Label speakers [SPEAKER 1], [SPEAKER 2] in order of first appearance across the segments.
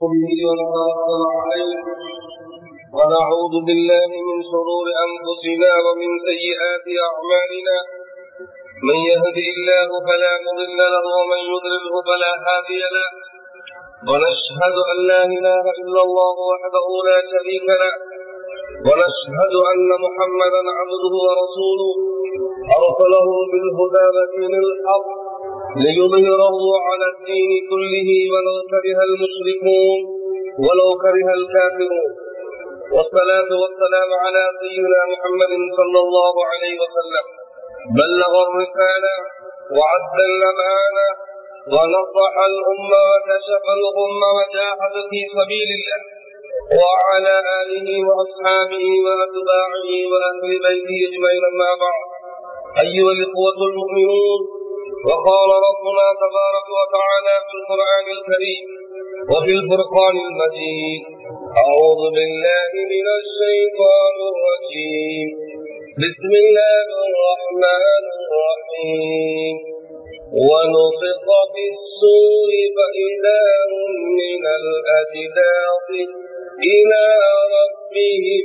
[SPEAKER 1] به ونتوكل عليه ونعوذ بالله من شرور أنفسنا ومن سيئات أعمالنا من يهدي الله فلا مضل له ومن يضلله فلا هادي له ونشهد أن لا إله إلا الله وحده لا شريك له ونشهد أن محمدا عبده ورسوله أرسله بالهدى ودين الحق ليظهره على الدين كله ولو كره المشركون ولو كره الكافرون والصلاة والسلام على سيدنا محمد صلى الله عليه وسلم بلغ الرسالة وعد الأمانة ونصح الأمة وكشف الغمة وجاهد في سبيل الله وعلى آله وأصحابه وأتباعه وأهل بيته أجمعين أما بعد أيها الإخوة المؤمنون وقال ربنا تبارك وتعالى في القرآن الكريم وفي الفرقان المجيد أعوذ بالله من الشيطان الرجيم بسم الله الرحمن الرحيم ونفق في السور فإذا هم من الأجداث إلى ربهم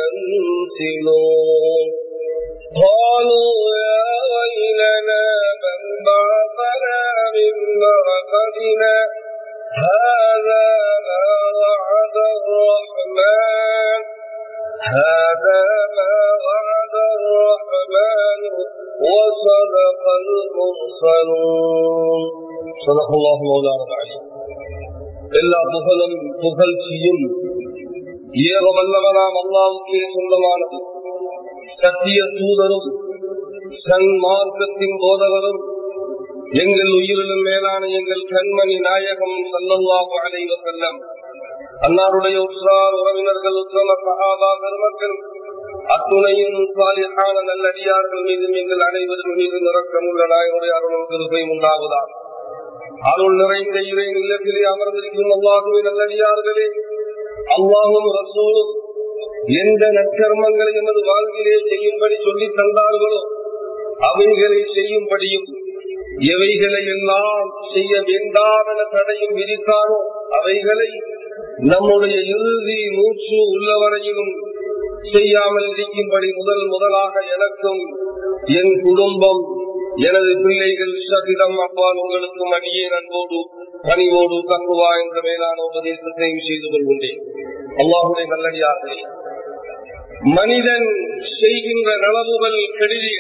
[SPEAKER 1] ينسلون قالوا يا ويلنا من بعثنا من مرقدنا هذا ما وعد الرحمن هذا ما وعد الرحمن وصدق المرسلون صدق الله مولانا العليم எல்லா புகழும் புகழ்ச்சியும் ஏக வல்லவனாம் அல்லாவுக்கே சொந்தமானது சத்திய தூதரும் சன்மார்க்கத்தின் போதகரும் எங்கள் உயிரிலும் மேலான எங்கள் கண்மணி நாயகம் சல்லல்லாஹு அலைவ செல்லம் அன்னாருடைய உற்றார் உறவினர்கள் உத்தம சகாதா பெருமக்கள் அத்துணையும் சாலிஹான நல்லடியார்கள் மீதும் எங்கள் அனைவரும் மீது நிறக்கமுள்ள நாயனுடைய அருளும் கிருபை உண்டாவதால் அருள் நிறைந்த இறை இல்லத்திலே அமர்ந்திருக்கும் அல்லாஹுவை நல்லடியார்களே அல்லாஹும் ரசூலும் எந்த நற்கர்மங்களை எமது வாழ்விலே செய்யும்படி சொல்லி தந்தார்களோ அவைகளை செய்யும்படியும் எவைகளை எல்லாம் செய்ய வேண்டாம் என தடையும் விதித்தானோ அவைகளை நம்முடைய இறுதி மூச்சு உள்ளவரையிலும் செய்யாமல் இருக்கும்படி முதல் முதலாக எனக்கும் என் குடும்பம் எனது பிள்ளைகள் சகிதம் அப்பால் உங்களுக்கும் அடியே நண்போடு பணிவோடு தக்குவா என்ற மேலான உபதேசத்தையும் செய்து கொள்கின்றேன் அல்லாஹுடைய நல்லடியார்களே மனிதன் செய்கின்ற நலவுகள் கெடுதிய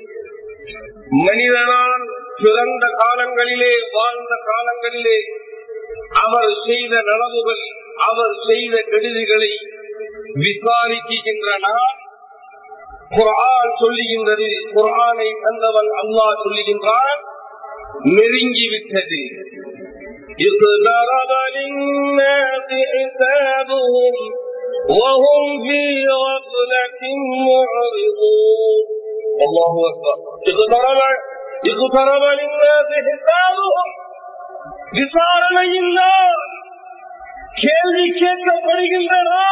[SPEAKER 1] மனிதனால் பிறந்த காலங்களிலே வாழ்ந்த காலங்களிலே அவர் செய்த நலவுகள் அவர் செய்த கெடுதிகளை விசாரிக்கின்ற நான் குரான் சொல்லுகின்றது குரானை தந்தவன் அல்லாஹ் சொல்லுகின்றான் நெருங்கிவிட்டது اقترب للناس حسابهم وهم في غفلة معرضون الله أكبر اقترب اقترب للناس حسابهم விசாரணையில் கேள்வி கேட்கப்படுகின்றன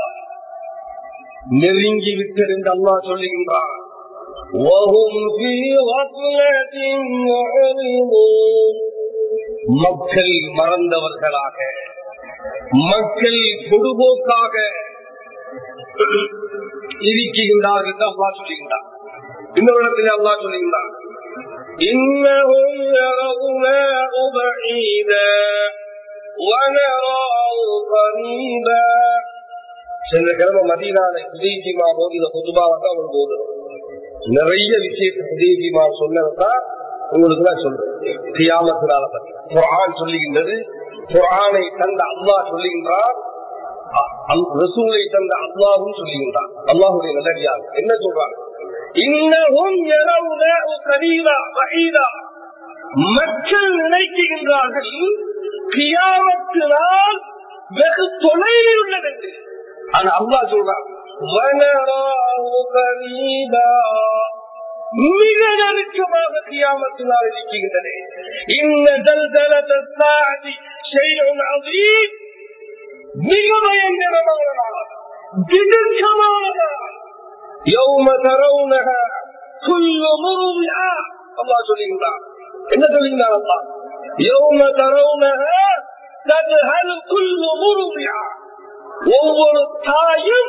[SPEAKER 1] நெருங்கி விட்டென்று அல்லா சொல்லுகின்றான் மக்கள் மறந்தவர்களாக மக்கள் பொதுபோக்காக இருக்கின்றார்கள் என்று அல்லா சொல்லுகின்றார் இன்னொரு இடத்தில் அல்லா சொல்லுகின்றார் إنهم يرونه بعيدا ونراه قريبا சென்ற கிழமை மதியனால புதேஜிமா போதின புதுபாவை தான் அவங்களுக்கு போதும் நிறைய விஷயத்தை புதேஜிமா சொன்னதான் உங்களுக்கு நான் சொல்றேன் கியாமத்தினால பத்தி குரான் சொல்லுகின்றது குரானை தந்த அல்லா சொல்லுகின்றார் ரசூலை தந்த அல்லாவும் சொல்லுகின்றார் அல்லாஹுடைய நல்லடியார் என்ன சொல்றாங்க இன்னமும் மக்கள் நினைக்கின்றார்கள் கியாமத்தினால் வெகு தொலைவில் உள்ளது என்று ஆனா அல்லா சொல்றான் மிக நெருக்கமாக கியாமத்தினால் இருக்கின்றன மிக பயங்கரமான நாள் திடுக்கமான நாள் يوم ترونها كل مرضعة الله சொல்லுகிறார் என்ன சொல்லுகிறார் அல்லா يوم ترونها تذهل كل ஒவ்வொரு தாயும்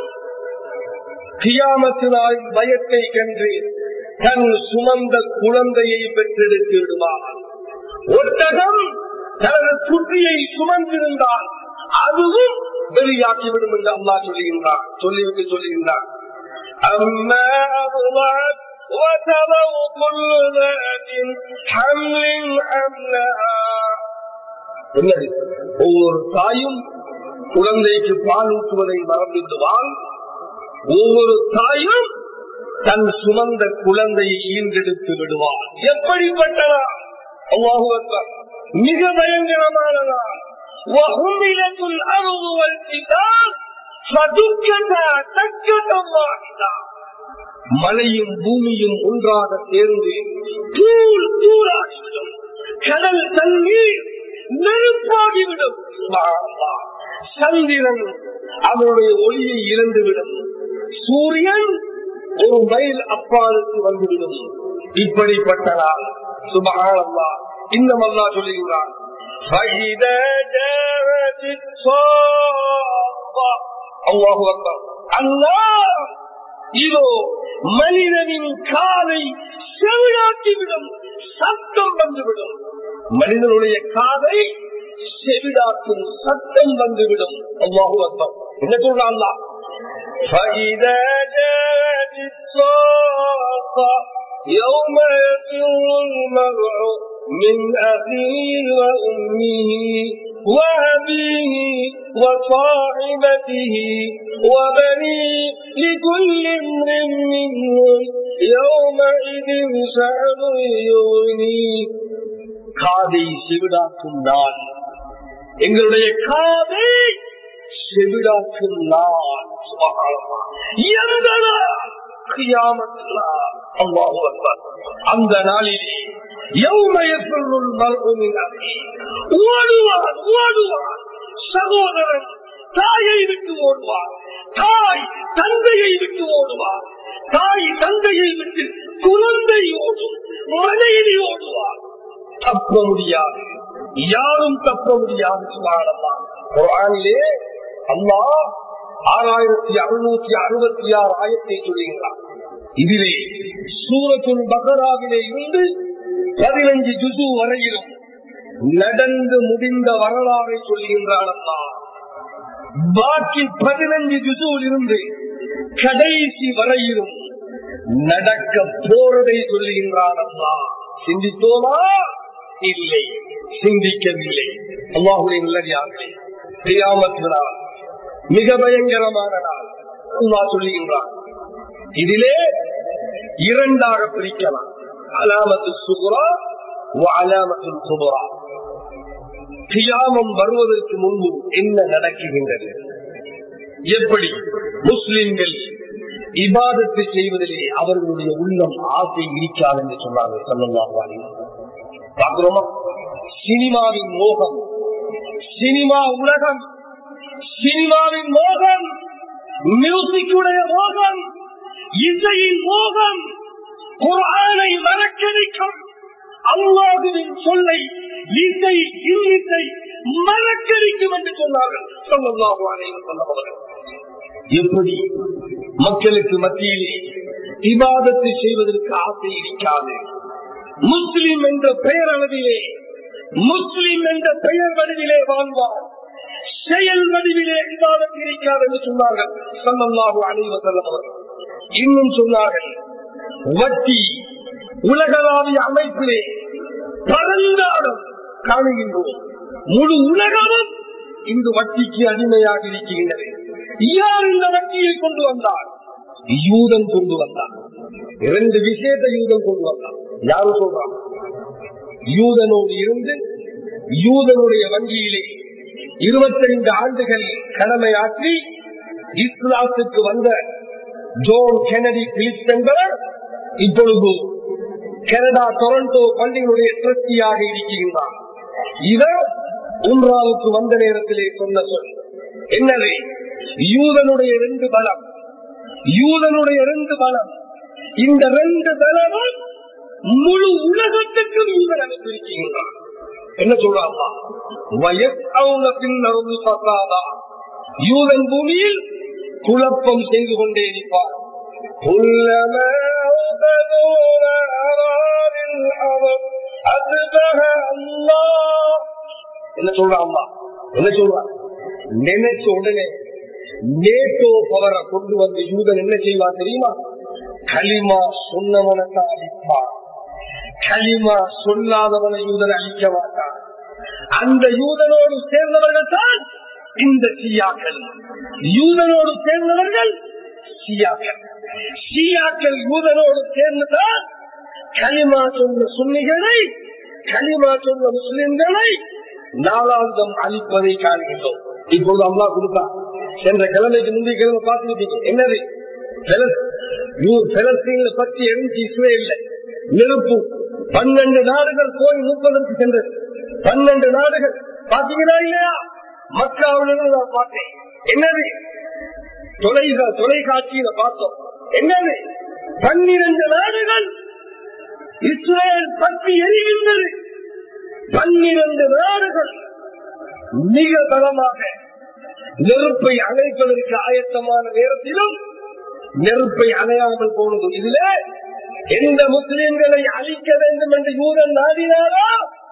[SPEAKER 1] கியாமத்தினால் பயத்தை கண்டு தன் சுமந்த குழந்தையை பெற்றெடுத்து விடுவார் ஒட்டகம் தனது குட்டியை சுமந்திருந்தால் அதுவும் வெளியாக்கிவிடும் என்று அம்மா சொல்லுகின்றார் சொல்லிவிட்டு சொல்லுகின்றார் أما أضعت وتضع كل ذات حمل حملها என்னது ஒவ்வொரு தாயும் குழந்தைக்கு பால் ஊட்டுவதை மறந்துடுவாள் ஒவ்வொரு தாயும் தன் சுமந்த குழந்தையை ஈன்றெடுத்து விடுவாள் எப்படிப்பட்டதா அல்லாஹு அக்பர் மிக பயங்கரமானதா وحملت الأرض والجبال فدكتا دكة واحدة மலையும் பூமியும் ஒன்றாக சேர்ந்து தூள் தூளாகிவிடும் கடல் தண்ணீர் நெருப்பாகிவிடும் சுப்ஹானல்லாஹ். சந்திரன் அவருடைய ஒளியை இழந்துவிடும் சூரியன் ஒரு மைல் அப்பாலுக்கு வந்துவிடும் இப்படிப்பட்டதால் சுபகானல்லா இன்னும் அல்லா சொல்லுகிறான் فإذا جاءت الصاخة الله أكبر الله இதோ மனிதனின் காலை செவிடாக்கிவிடும் சத்தம் வந்துவிடும் மனிதனுடைய காதை செவிடாக்கும் சத்தம் வந்துவிடும் அல்லாஹு அக்பர் என்ன சொல்றான் فإذا جاءت الصاخة يوم يفر المرء من أخيه وأمه وأبيه وصاحبته وبنيه لكل امرئ منهم يومئذ شأن يغنيه காதை செவிடாக்கும் நாள் எங்களுடைய காதை செவிடாக்கும் நாள் சுபகாலமா எந்த நாள் கியாமத்து நாள் அல்லாஹு அக்பர் அந்த நாளிலே யௌமயத்துள் மல்குமின் அகி ஓடுவான் ஓடுவான் சகோதரன் தாயை விட்டு ஓடுவார் தாய் தந்தையை விட்டு ஓடுவார் தாய் தந்தையை விட்டு குழந்தை ஓடும் மனைவி ஓடுவார் தப்ப முடியாது யாரும் தப்ப முடியாது சுகானம்மா குரானிலே அம்மா ஆறாயிரத்தி அறுநூத்தி அறுபத்தி ஆறு ஆயிரத்தை சொல்லுகிறார் இதிலே சூரத்துல் பகராவிலே இருந்து பதினஞ்சு ஜுசு வரையிலும் நடந்து முடிந்த வரலாறை சொல்லுகின்றான் அம்மா பாக்கி பதினஞ்சு ஜுசுவில் இருந்து கடைசி வரையிலும் நடக்க போறதை சொல்லுகின்றான் அம்மா சிந்தித்தோமா இல்லை சிந்திக்கவில்லை அல்லாஹுடைய நல்லடியார்களே தெரியாமற்றால் மிக பயங்கரமான நாள் அல்லா சொல்லுகின்றான் இதிலே இரண்டாக பிரிக்கலாம் அலாமத்து சுகுரா அலாமத்து சுகுரா கியாமம் வருவதற்கு முன்பு என்ன நடக்குகின்றது எப்படி முஸ்லிம்கள் இபாதத்தை செய்வதிலே அவர்களுடைய உள்ளம் ஆசை இருக்காது என்று சொன்னாங்க சொல்லலாம் பார்க்கிறோமா சினிமாவின் மோகம் சினிமா உலகம் சினிமாவின் மோகம் மியூசிக்குடைய மோகம் இசையின் மோகம் குரானை மறக்கடிக்கும் அல்லாஹுவின் சொல்லை இசை இன்னிசை மறக்கடிக்கும் என்று சொன்னார்கள் சொல்லல்லாஹு அலைஹி வஸல்லம் அவர்கள் எப்படி மக்களுக்கு மத்தியிலே இபாதத்தை செய்வதற்கு ஆசை இருக்காது முஸ்லிம் என்ற பெயர் அளவிலே முஸ்லிம் என்ற பெயர் வடிவிலே வாழ்வார் செயல் வடிவிலே இபாதத் இருக்காது என்று சொன்னார்கள் சல்லல்லாஹு அலைஹி வஸல்லம் அவர்கள் இன்னும் சொன்னார்கள் வட்டி உலகளாவிய அமைப்பிலே பரந்தாடம் காணுகின்றோம் முழு உலகமும் இந்த வட்டிக்கு அடிமையாக இருக்கின்றது யார் இந்த வட்டியை கொண்டு வந்தார் யூதன் கொண்டு வந்தார் இரண்டு விஷயத்தை யூதன் கொண்டு வந்தார் யாரு சொல்றான் யூதனோடு இருந்து யூதனுடைய வங்கியிலே இருபத்தைந்து ஆண்டுகள் கடமையாற்றி இஸ்லாத்துக்கு வந்த ஜோன் கெனடி பிலிப்ஸ் என்பவர் இப்பொழுது கனடா டொரண்டோ பள்ளிகளுடைய திருப்தியாக இருக்கின்றார் இவர் உம்ராவுக்கு வந்த நேரத்திலே சொன்ன சொல் என்னது யூதனுடைய ரெண்டு பலம் யூதனுடைய ரெண்டு பலம் இந்த ரெண்டு பலமும் முழு உலகத்துக்கும் யூதன் அனுப்பியிருக்கின்றான் என்ன சொல்றாங்களா வயசு பின்னரும் பசாதா யூதன் பூமியில் குழப்பம் செய்து கொண்டே இருப்பார் كلما أوقدوا نارا بالأرض أتبها الله என்ன சொல்றான் அம்மா என்ன சொல்றான் நினைச்ச உடனே நேட்டோ பவரை கொண்டு வந்து யூதன் என்ன செய்வான் தெரியுமா களிமா சொன்னவனை தான் அழிப்பான் களிமா சொல்லாதவனை யூதன் அழிக்க மாட்டான் அந்த யூதனோடு சேர்ந்தவர்கள் தான் இந்த சியாக்கள் யூதனோடு சேர்ந்தவர்கள் சியாக்கள் சியாக்கள் யூதனோடு சேர்ந்துதான் களிமா சொன்ன சுன்னிகளை களிமா சொன்ன முஸ்லிம்களை நாளாந்தம் அழிப்பதை காண்கின்றோம் இப்போது அம்மா கொடுத்தா சென்ற கிழமைக்கு முந்தைய கிழமை பார்த்துக்கிட்டீங்க என்னது பெலஸ்தீன பற்றி எரிஞ்சு இஸ்ரேல் நெருப்பு பன்னெண்டு நாடுகள் போய் முப்பதற்கு சென்றது பன்னெண்டு நாடுகள் பாத்தீங்களா இல்லையா மக்காவிலிருந்து நான் பார்த்தேன் என்னது தொலைகா தொலைக்காட்சியில பார்த்தோம் என்னது பன்னிரண்டு நாடுகள் இஸ்ரேல் பற்றி எரிகின்றது பன்னிரண்டு நாடுகள் மிக பலமாக நெருப்பை அணைப்பதற்கு ஆயத்தமான நேரத்திலும் நெருப்பை அணையாமல் போனது இதுல எந்த முஸ்லிம்களை அழிக்க வேண்டும் என்று யூதன் நாடினாரோ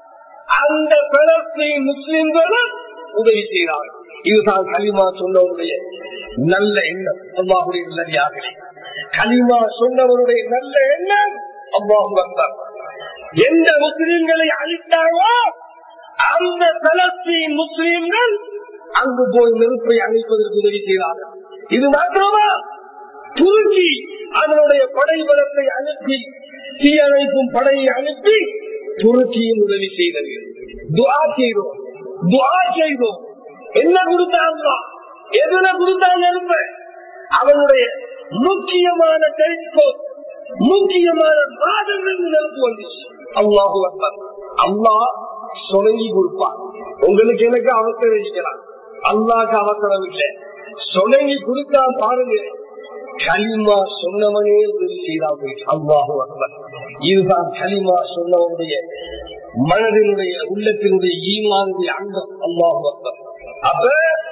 [SPEAKER 1] அந்த பலஸ்தீன் முஸ்லிம்களும் உதவி செய்தார்கள் இதுதான் களிமா சொன்னவருடைய நல்ல எண்ணம் அம்மாவுடைய நல்லடியார்களே களிமா சொன்னவருடைய நல்ல எண்ணம் அம்மாவும் வந்தார் எந்த முஸ்லிம்களை அழித்தாரோ அந்த பலஸ்தீன் முஸ்லிம்கள் அங்கு போய் நெருப்பை அழிப்பதற்கு உதவி செய்தார்கள் இது மாத்திரமா துருக்கி அதனுடைய படை பலத்தை அனுப்பி தீயணைப்பும் படையை அனுப்பி துருக்கியும் உதவி செய்தது துவா செய்தோம் துவா செய்தோம் என்ன கொடுத்தாங்க எதுல கொடுத்தாங்க நெருப்ப அவனுடைய முக்கியமான டெலிஸ்கோப் முக்கியமான வாதங்கள் நெருப்பு வந்துச்சு அல்லாஹு அல்லா சொலங்கி கொடுப்பான் உங்களுக்கு எனக்கு அவசரம் வைக்கலாம் அல்லாக்கு அவசரம் இல்லை சொலங்கி கொடுத்தா பாருங்க களிமா சொன்னவனே உதவி செய்தா போயிட்டு அல்லாஹு அக்பர் இதுதான் களிமா சொன்னவனுடைய மனதினுடைய உள்ளத்தினுடைய ஈமானுடைய அங்கம் அல்லாஹு அக்பர் அப்ப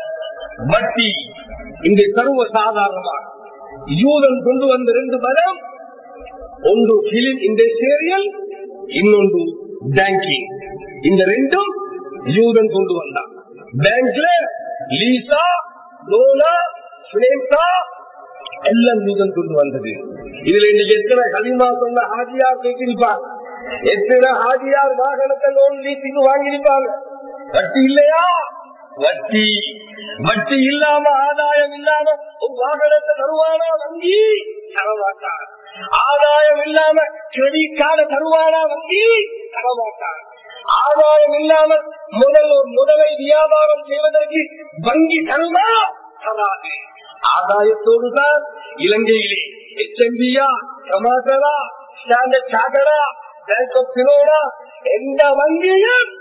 [SPEAKER 1] வட்டி இந்த சர்வ சாதாரணமாக யூதன் கொண்டு வந்த ரெண்டு மதம் ஒன்று பிலிம் இண்டஸ்ட்ரியல் இன்னொன்று பேங்கிங் இந்த ரெண்டும் யூதன் கொண்டு வந்தான் பேங்க்ல லீசா லோனா சுனேசா எல்லாம் யூதன் கொண்டு வந்தது இதுல இன்னைக்கு எத்தனை கலிமா சொன்ன ஹாஜியார் கேட்டிருப்பாங்க எத்தனை ஹாஜியார் வாகனத்தை லோன் லீஸுக்கு வாங்கியிருப்பாங்க வட்டி இல்லையா வட்டி வட்டி இல்லாம ஆதாயம் இல்லாம ஒரு வாகனத்தை தருவானா வங்கி தரமாட்டான் ஆதாயம் இல்லாம கிரெடிட் கார்டு தருவானா வங்கி தரமாட்டான் ஆதாயம் இல்லாமல் முதல் முதலை வியாபாரம் செய்வதற்கு வங்கி தருமா தராது ஆதாயத்தோடு தான் இலங்கையிலே எச்எம்பியா சமாசரா ஸ்டாண்டர்ட் சாகரா பேங்க் ஆஃப் சிலோனா எந்த வங்கியும்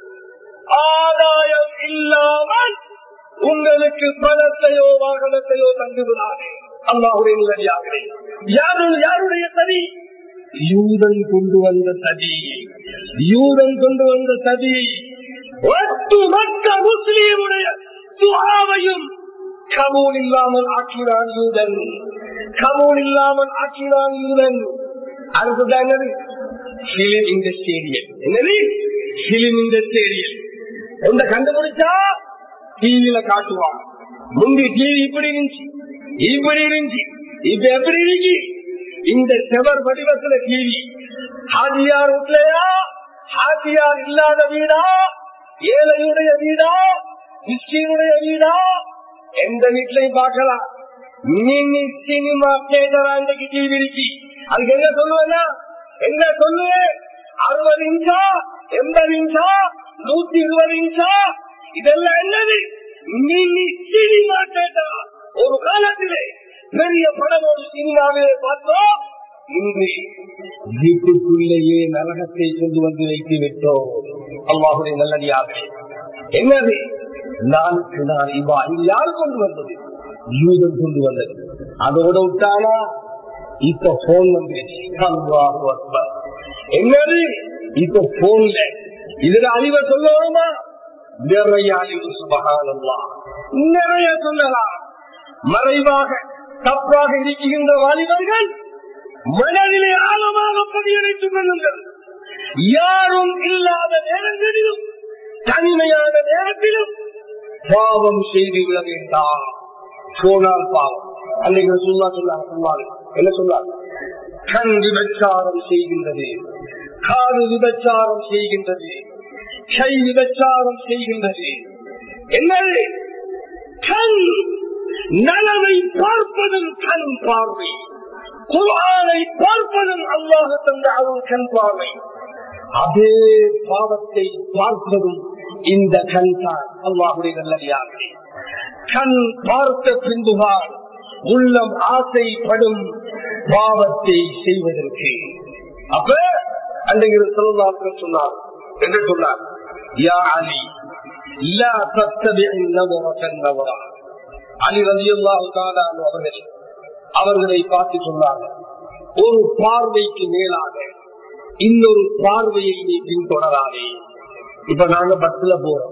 [SPEAKER 1] ஆதாயம் இல்லாமல் உங்களுக்கு பணத்தையோ வாகனத்தையோ தந்துவிடாதே அல்லாஹுடைய நிலையாகிறே யாருடைய யாருடைய சதி யூதன் கொண்டு வந்த சதி யூதன் கொண்டு வந்த சதி ஒட்டுமொத்த முஸ்லீமுடைய துவாவையும் கமூல் இல்லாமல் ஆக்கினான் யூதன் கமூல் இல்லாமல் ஆக்கினான் யூதன் அதுதான் என்னது பிலிம் இந்த ஸ்டேடியம் என்னது பிலிம் இந்த ஸ்டேடியம் எந்த கண்டுபிடிச்சா டிவியில காட்டுவான் முந்தி டிவி இப்படி இருந்துச்சு இப்படி இருந்துச்சு இப்ப எப்படி இருக்கு இந்த செவர் வடிவத்துல டிவி ஹாஜியார் வீட்லயா ஹாஜியார் இல்லாத வீடா ஏழையுடைய வீடா கிறிஸ்டியனுடைய வீடா எந்த வீட்லயும் பார்க்கலாம் மினி சினிமா தேட்டரா இன்றைக்கு டிவி இருக்கு அதுக்கு என்ன சொல்லுவேன்னா என்ன சொல்லுவேன் அறுபது இன்ச்சா எண்பது இன்ச்சா நூத்தி இருபது இன்ச்சா இதெல்லாம் என்னது மினி சினிமா தேட்டரா ஒரு காலத்திலே பெரிய படம் ஒரு சினிமாவிலே பார்த்தோம் இன்று வீட்டுக்குள்ளேயே நரகத்தை கொண்டு வந்து வைத்து விட்டோம் அல்லாஹுடைய நல்லடியாக என்னது நாளுக்கு நாள் இவா இது யார் கொண்டு வந்தது யூதன் கொண்டு வந்தது அதோட விட்டானா இப்ப போன் வந்துருச்சு அல்லாஹு அக்பர் என்னது இப்ப போன்ல இதுல அறிவை சொல்லணுமா நிறைய அறிவு சுபகானல்லா நிறைய சொல்லலாம் மறைவாக தப்பாக இருக்கின்ற வாலிபர்கள் மனதிலே ஆழமாக பதியடைத்துக் கொள்ளுங்கள் யாரும் இல்லாத நேரங்களிலும் தனிமையான நேரத்திலும் பாவம் செய்து விட வேண்டாம் போனால் பாவம் அன்னைக்கு சொல்லா சொன்னாங்க சொன்னாங்க என்ன சொன்னாங்க கண் விபச்சாரம் செய்கின்றது காது விபச்சாரம் செய்கின்றது கை விபச்சாரம் செய்கின்றது என்னது கண் நலவை பார்ப்பதும் கண் பார்வை குரானை பார்ப்பதும் அல்லாஹ் தந்த அவன் கண் பார்வை அதே பாவத்தை பார்ப்பதும் இந்த கண் தான் அல்லாஹுடைய நல்லடியார்களே கண் பார்த்த பின்புதான் உள்ளம் ஆசைப்படும் பாவத்தை செய்வதற்கு அப்ப அன்றைக்கு சொல்லலாம் சொன்னார் என்று சொன்னார் யா அலி லா தத்தபிஇ நவரத்தன் நவரா அலி ரலியல்லாஹு தஆலா அவர்கள் அவர்களை பார்த்து சொன்னார்கள் ஒரு பார்வைக்கு மேலாக இன்னொரு பார்வையை நீ பின்தொடராதே இப்ப நாங்க பஸ்ல போறோம்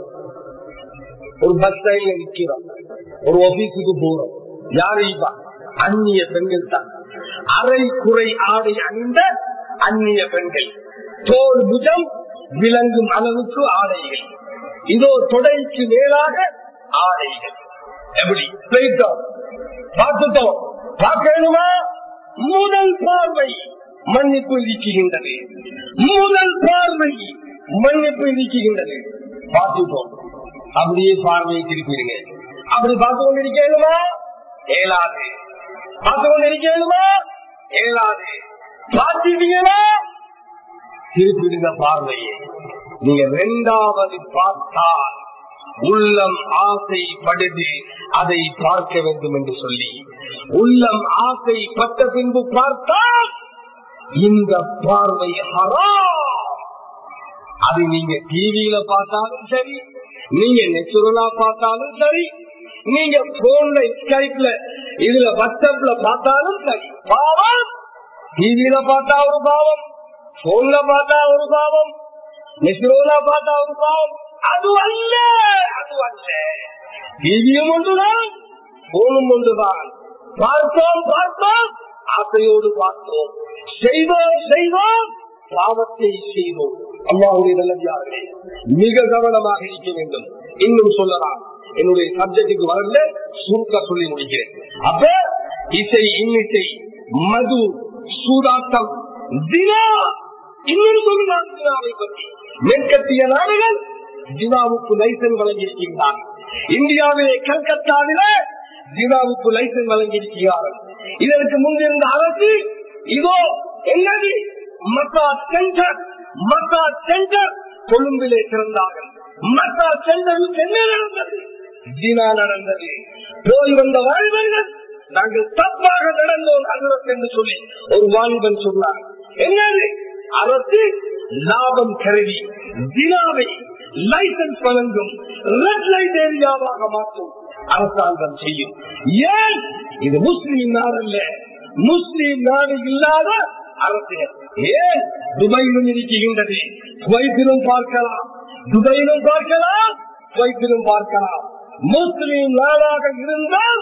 [SPEAKER 1] ஒரு பஸ் ஸ்டாண்ட்ல நிக்கிறோம் ஒரு ஆபீஸுக்கு போறோம் யாரு இப்ப அந்நிய பெண்கள் தான் அரை குறை ஆடை அணிந்த அந்நிய பெண்கள் தோல் புஜம் விளங்கும் அளவுக்கு ஆடைகள் இதோ தொடைக்கு மேலாக ஆடைகள் எப்படி போயிட்டோம் பார்த்துட்டோம் பார்க்கணுமா முதல் பார்வை மன்னிப்பு நீக்குகின்றது முதல் பார்வை மன்னிப்பு நீக்குகின்றது பார்த்துட்டோம் அப்படியே பார்வையை திருப்பிடுங்க அப்படி பார்த்து கொண்டிருக்கணுமா ஏலாது பார்த்து கொண்டிருக்கணுமா ஏலாது பார்த்துட்டீங்களா திருப்பிடுங்க பார்வையை நீங்க ரெண்டாவது பார்த்தால் உள்ளம் ஆசைப்படுது அதை பார்க்க வேண்டும் என்று சொல்லி உள்ளம் ஆசைப்பட்ட பின்பு பார்த்தால் இந்த பார்வை ஹராம் அது நீங்க டிவியில பார்த்தாலும் சரி நீங்க நெச்சுரலா பார்த்தாலும் சரி நீங்க போன்ல ஸ்கைப்ல இதுல வாட்ஸ்அப்ல பார்த்தாலும் சரி பாவம் டிவியில பார்த்தா ஒரு பாவம் போன்ல பார்த்தா ஒரு பாவம் நெச்சுரலா பார்த்தா ஒரு பாவம் அது அல்ல அது அல்ல டிவியும் ஒன்றுதான் போனும் ஒன்றுதான் பார்த்தோம் பார்த்தோம் ஆசையோடு பார்த்தோம் செய்தோம் செய்தோம் பாவத்தை செய்தோம் அம்மாவுடைய நல்லதார்களே மிக கவனமாக இருக்க வேண்டும் இன்னும் சொல்லலாம் என்னுடைய சப்ஜெக்டுக்கு வரல சுருக்க சொல்லி முடிக்கிறேன் அப்ப இசை இன்னிசை மது சூதாட்டம் தினா இன்னொரு சொல்லலாம் தினாவை பற்றி மேற்கத்திய நாடுகள் ஜினாவுக்கு லைசன்ஸ் வழங்கியிருக்கின்றார் இந்தியாவிலே கல்கத்தாவிலே ஜினாவுக்கு லைசன்ஸ் வழங்கியிருக்கிறார்கள் இதற்கு முன்னிருந்த அரசு இதோ என்னது மக்கா சென்டர் மக்கா சென்டர் கொழும்பிலே திறந்தார்கள் மக்கா சென்டருக்கு என்ன நடந்தது ஜினா நடந்தது போய் வந்த வாலிபர்கள் நாங்கள் தப்பாக நடந்தோம் அகரத் என்று சொல்லி ஒரு வாலிபன் சொன்னார் என்னது அரசு லாபம் கருதி ஜினாவை லைசன்ஸ் வழங்கும் ரெட் லைட் ஏரியாவாக மாற்றும் அரசாங்கம் செய்யும் ஏன் இது முஸ்லீம் நாடு அல்ல முஸ்லீம் நாடு இல்லாத அரசு ஏன் துபாயிலும் இருக்கின்றது குவைத்திலும் பார்க்கலாம் துபாயிலும் பார்க்கலாம் குவைத்திலும் பார்க்கலாம் முஸ்லீம் நாடாக இருந்தால்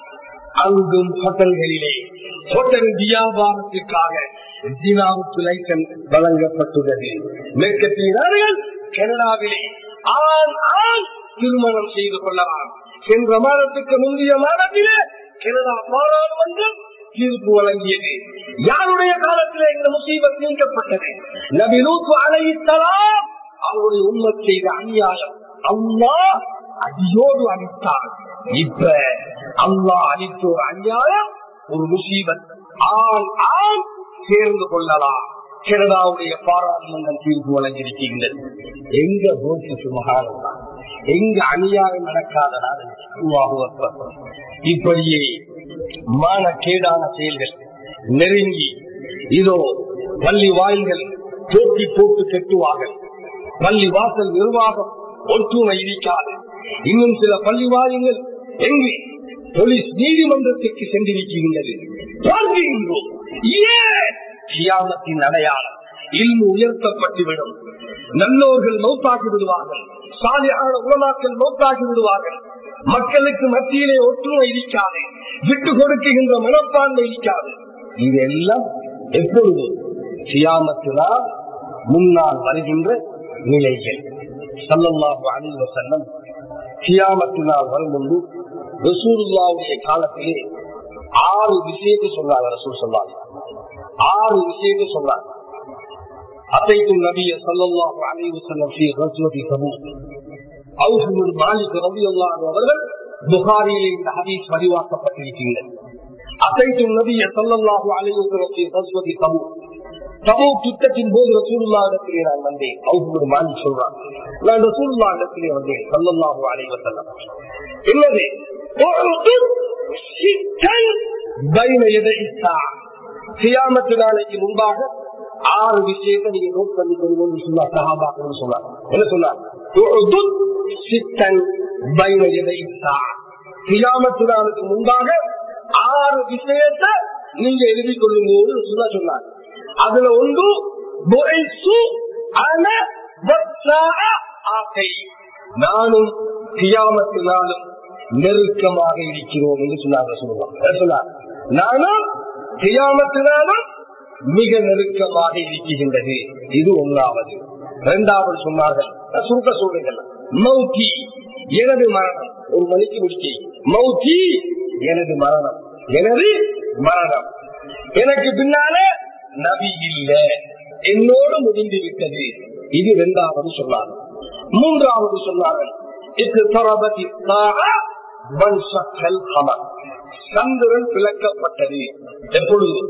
[SPEAKER 1] அங்கும் ஹோட்டல்களிலே ஹோட்டல் வியாபாரத்திற்காக ஜினாவுக்கு லைசன்ஸ் வழங்கப்பட்டுள்ளது மேற்கத்திய நாடுகள் கனடாவிலே ஆண் ஆண் திருமணம் செய்து கொள்ளலாம் சென்ற மாதத்துக்கு முந்தைய மாதத்திலே கனடா பாராளுமன்றம் தீர்ப்பு வழங்கியது யாருடைய காலத்திலே இந்த முசீபத் நீக்கப்பட்டது நபி நூற்று அழைத்தலாம் அவருடைய உண்மை செய்த அநியாயம் அம்மா அடியோடு அடித்தார் இப்ப அல்லா அளித்த ஒரு அநியாயம் ஒரு முசீபத் ஆண் ஆண் சேர்ந்து கொள்ளலாம் கனடாவுடைய பாராளுமன்றம் தீர்ப்பு வழங்கியிருக்கின்றது எங்க போட்டு சுமகாரம் எங்க அநியாயம் நடக்காத நாடு இப்படியே மானக்கேடான செயல்கள் நெருங்கி இதோ பள்ளி வாயில்கள் போட்டி போட்டு கட்டுவார்கள் பள்ளி வாசல் நிர்வாகம் ஒற்றுமை இருக்காது இன்னும் சில பள்ளி வாயில்கள் எங்கே போலீஸ் நீதிமன்றத்திற்கு சென்றிருக்கின்றது பார்க்கின்றோம் ஏன் கியாமத்தின் அடையாளம் இல்மு உயர்த்தப்பட்டுவிடும் நல்லோர்கள் மௌத்தாக்கி விடுவார்கள் சாலியான உலமாக்கள் நோக்காகி விடுவார்கள் மக்களுக்கு மத்தியிலே ஒற்றுமை இருக்காது விட்டு கொடுக்குகின்ற மனப்பான்மை இருக்காது இதெல்லாம் எப்பொழுது சியாமத்தினால் முன்னால் வருகின்ற நிலைகள் சல்லல்லாஹு அலைஹி வஸல்லம் கியாமத்தினால் வரும் முன்பு ரசூலுல்லாவுடைய காலத்திலே ஆறு விஷயத்தை சொன்னாங்க ரசூல் சொன்னாங்க ஆறு விஷயத்தை சொன்னாங்க அத்தைத்து நபிய சல்லல்லாஹு அலைஹி வஸல்லம் ஃபீ கஸ்வதி தபூக் அவுஹுல் மாலிக் ரலியல்லாஹு அவர்கள் புகாரியிலே இந்த ஹதீஸ் பதிவாக்கப்பட்டிருக்கின்றது அத்தைத்து நபிய சல்லல்லாஹு அலைஹி வஸல்லம் ஃபீ கஸ்வதி தபூக் தபூக் யுத்தத்தின் போது ரசூலுல்லாஹ் இடத்திலே நான் வந்தேன் அவுஹுல் மாலிக் சொல்றான் நான் ரசூலுல்லாஹ் இடத்திலே வந்தேன் சல்லல்லாஹு அலைஹி வஸல்லம் என்னது சியாமத்து நாளைக்கு முன்பாக ஆறு விஷயத்தை நீங்க நோட் பண்ணி கொள்ளுங்க சொன்னா சகாபாக்கள் சொன்னார் என்ன சொன்னார் சியாமத்து நாளுக்கு முன்பாக ஆறு விஷயத்தை நீங்க எழுதி கொள்ளுங்க சொன்னா சொன்னார் அதுல ஒன்று நானும் கியாமத்தினாலும் நெருக்கமாக இருக்கிறோம் என்று சொன்னாங்க சொல்லுவாங்க நானும் கியாமத்தினாலும் மிக நெருக்கமாக இருக்கின்றது இது ஒன்றாவது இரண்டாவது சொன்னார்கள் சுருக்க சொல்றீர்கள் மௌத்தி எனது மரணம் ஒரு மணிக்கு முடிக்கை மௌத்தி எனது மரணம் எனது மரணம் எனக்கு பின்னால நபி இல்ல என்னோடு முடிந்து விட்டது இது இரண்டாவது சொன்னார்கள் மூன்றாவது சொன்னார்கள் சந்திரன் விளக்கப்பட்டது எப்பொழுது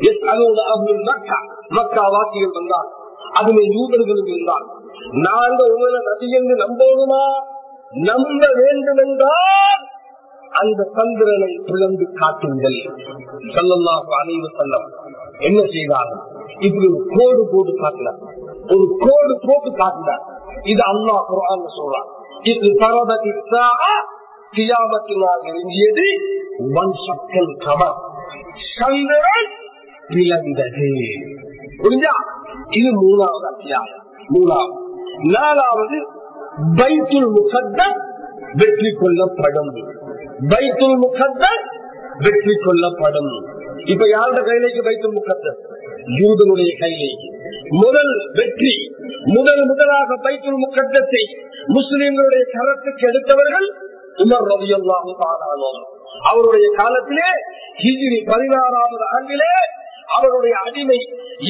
[SPEAKER 1] மக்கா வாக்கியம் வந்தால் அதிலே யூதர்களும் இருந்தால் நாங்கள் உங்களை நதி என்று நம்பணுமா நம்ப வேண்டும் என்றால் அந்த சந்திரனை பிளந்து காட்டுங்கள் சொல்லலாம் அனைவு செல்லம் என்ன செய்தார்கள் இப்படி ஒரு கோடு போட்டு காட்டினார் ஒரு கோடு போட்டு காட்டினார் இது அல்லாஹ் குரான் சொல்றான் இது பரவதி கியாமத்தினால் நெருங்கியது ஒன் சக்கல் கமர் சந்திரன் விளந்தது புரிஞ்சா இது மூணாவது அத்தியாயம் மூணாவது நாலாவது பைத்துல் முகத்தம் வெற்றி கொள்ளப்படும் பைத்துல் முகத்தம் வெற்றி கொள்ளப்படும் இப்ப யாரோட கையிലേക്ക് பைத்துல் முகத்தம் யூதனுடைய கையிലേക്ക് முதல் வெற்றி முதல் முதலாக பைத்துல் முக்கட்டத்தை முஸ்லிம்களுடைய கரத்துக்கு எடுத்தவர்கள் உமர் ரவி அல்லாஹு அவருடைய காலத்திலே ஹிஜிரி பதினாறாவது ஆண்டிலே அவருடைய அடிமை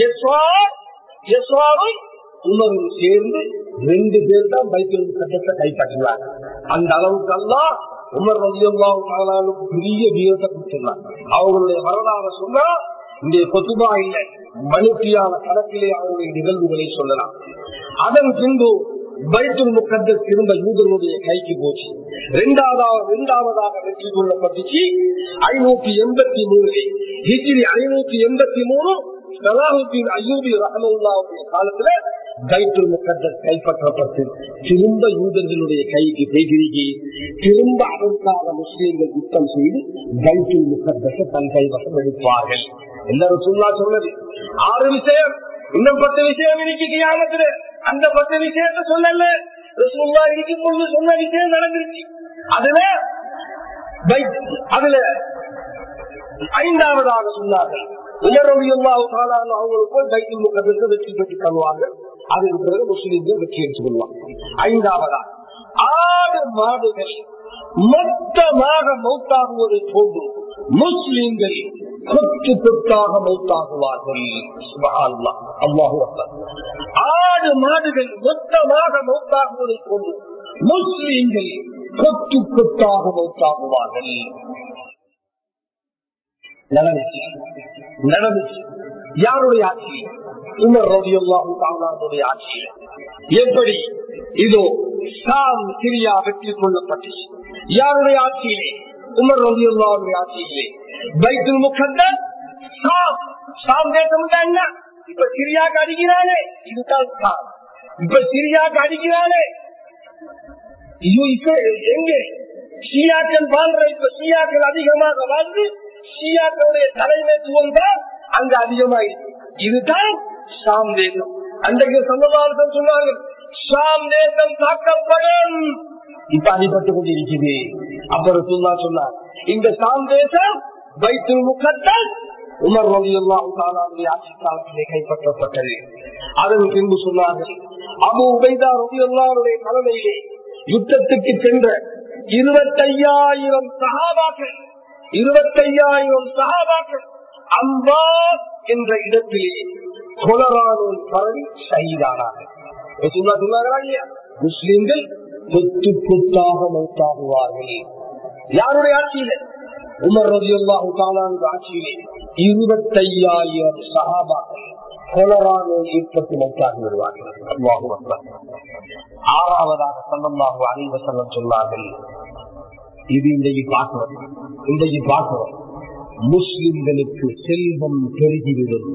[SPEAKER 1] உமரும் சேர்ந்து ரெண்டு பேர் தான் பைத்துல் முக்கட்டத்தை கைப்பற்றினார் அந்த அளவுக்கு எல்லாம் உமர் ரவி பெரிய வீரத்தை கொடுத்துள்ளார் அவர்களுடைய வரலாறு சொன்னா இந்த கொத்துபா இல்லை மனுப்பியான கணக்கிலே அவருடைய நிகழ்வுகளை சொல்லலாம் அதன் பின்பு பைத்துல் முக்கத்தர் திரும்ப யூதனுடைய கைக்கு போச்சு இரண்டாவதாக இரண்டாவதாக வெற்றி கொள்ளப்பட்டுச்சு ஐநூத்தி எண்பத்தி மூணு ஹிஜிரி ஐநூத்தி எண்பத்தி மூணு சலாஹுத்தீன் ஐயூபி ரஹமுல்லாவுடைய காலத்துல பைத்துல் முக்கத்தர் கைப்பற்றப்பட்டு திரும்ப யூதர்களுடைய கைக்கு கைகிரிகி திரும்ப அதற்காக முஸ்லீம்கள் யுத்தம் செய்து பைத்துல் முக்கத்தத்தை தன் கைவசம் எடுப்பார்கள் எல்லாரும் சொல்லா சொன்னது ஆறு விஷயம் இன்னும் பத்து விஷயம் இருக்கு கியாமத்துல அந்த பத்து விஷயத்த சொல்லல ரசூல்லா இருக்கும் பொழுது சொன்ன விஷயம் நடந்துருச்சு அதுல அதுல ஐந்தாவதாக சொன்னார்கள் அவங்களுக்கு பைக்கில் முகத்திற்கு வெற்றி பெற்று தருவார்கள் அதற்கு பிறகு முஸ்லீம்கள் வெற்றி எடுத்துக் கொள்வாங்க ஐந்தாவதா ஆறு மாடுகள் மொத்தமாக மௌத்தாகுவதை போன்று முஸ்லீம்கள் கொத்து கொத்தாக மௌத்தாகுவார்கள் அல்லாஹு ஆடு மாடுகள் மொத்தமாக மௌத்தாகுவதை போன்று முஸ்லீம்கள் கொத்து கொத்தாக மௌத்தாகுவார்கள் நடந்துச்சு நடந்துச்சு யாருடைய ஆட்சி உமர் ரவியுடைய ஆட்சி எப்படி இதோ சாம் சிரியா வெற்றி கொள்ளப்பட்டுச்சு யாருடைய ஆட்சியிலே உமர் ரவியுல்லாவுடைய ஆட்சியிலே பைத்துல் முகத்தர் சாம் சாம் தேசம் என்ன இப்ப சிரியாக்கு அடிக்கிறானே இதுதான் சாம் இப்ப சிரியாக்கு அடிக்கிறானே இப்ப எங்கே ஷியாக்கள் வாழ்ற இப்ப ஷியாக்கள் அதிகமாக வாழ்ந்து ஷியாக்களுடைய தலைமைத்துவம் தான் அங்க அதிகமாயிருக்கு இதுதான் சாம் தேசம் அன்றைக்கு சமதாசம் சொன்னார்கள் ஷாம் தேசம் தாக்கப்படும் இப்ப அடிபட்டு கொண்டிருக்குது அப்புறம் சுல்லா சொன்னார் இந்த ஷாம் தேசம் வைத்து முகத்தல் உமர் ரவியுல்லாவுடைய ஆட்சி காலத்திலே கைப்பற்றப்பட்டது அதன் பின்பு சொன்னார்கள் அபு உபைதா ரவியுல்லாவுடைய தலைமையிலே யுத்தத்துக்கு சென்ற இருபத்தையாயிரம் சகாபாக்கள் இருபத்தையாயிரம் சகாபாக்கள் அம்பா என்ற இடத்திலே கொலரானோல் பரவி ஷஹீதானார்கள் சொன்னார்களா இல்லையா முஸ்லிம்கள் கொத்து கொத்தாக மௌத்தாகுவார்கள் யாருடைய ஆட்சியில உமர் ரதியுல்லாஹு தாலானது ஆட்சியிலே இருபத்தையாயிரம் சகாபாக்கள் கொலரானோல் ஏற்பட்டு மௌத்தாகி வருவார்கள் அல்லாஹு அக்பர் ஆறாவதாக சல்லல்லாஹு அலைஹி வஸல்லம் சொன்னார்கள் இது இன்றைக்கு பார்க்கிறோம் இன்றைக்கு பார்க்கிறோம் முஸ்லிம்களுக்கு செல்வம் பெருகிவிடும்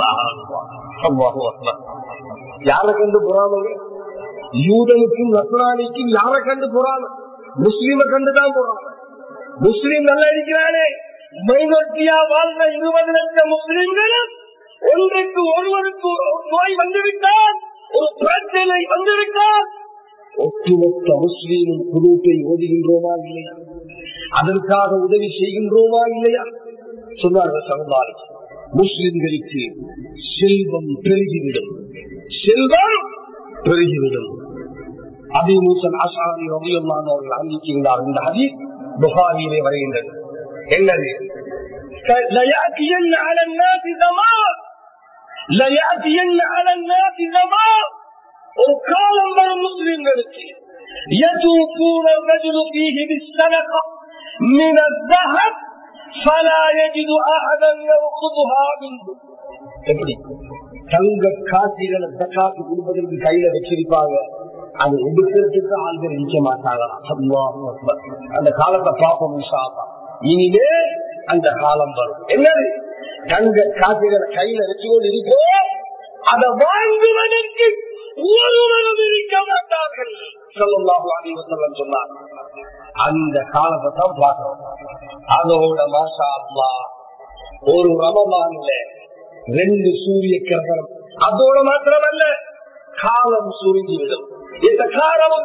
[SPEAKER 1] யார கண்டு பொறாமங்க யூதனுக்கும் நசுரானிக்கும் யார கண்டு பொறாம முஸ்லீம கண்டுதான் பொறாம முஸ்லீம் நல்லா இருக்கிறானே மைனாரிட்டியா வாழ்ந்த இருபது லட்சம் முஸ்லிம்களும் ஒன்றுக்கு ஒருவருக்கு ஒரு நோய் வந்துவிட்டால் ஒரு பிரச்சனை வந்துவிட்டால் ஒட்டுமொத்த முஸ்லீமும் குரூப்பை ஓதுகின்றோமா இல்லையா அதற்காக உதவி செய்கின்றோமா இல்லையா சொன்னார்கள் சமுதாயம் முஸ்லிம்களுக்கு செல்வம் பெருகிவிடும் செல்வம் பெருகிவிடும் அபி மூசன் அசாரி ரவியல்லான் அவர்கள் அறிவிக்கின்றார் இந்த ஹதி புகாரியிலே வருகின்றது என்னது ليأتين على الناس زمان ليأتين على الناس زمان ஒரு காலம் வரும் முஸ்லிம்களுக்கு يتوفون الرجل فيه بالسلقة من الذهب فلا يجد أحدا يأخذها منه எப்படி தங்க காசிகளை தக்காத்து கொடுப்பதற்கு கையில வச்சிருப்பாங்க அதை எடுக்கிறதுக்கு ஆள்கள் நிக்க மாட்டாங்களாம் அந்த காலத்தை பார்ப்போம் இனிமே அந்த காலம் வரும் என்னது தங்க காசுகளை கையில வச்சுக்கொண்டு இருக்கோம் அதை வாங்குவதற்கு ஒருவரும் இருக்க மாட்டார்கள் சொல்லலாம் அடிவசல்லம் சொன்னார் அந்த காலத்தை தான் பார்க்கிறோம் அதோட மாசா அல்லா ஒரு ரமமான்ல ரெண்டு சூரிய கிரகணம் அதோட மாத்திரமல்ல காலம் சுருங்கிவிடும் இந்த காலம்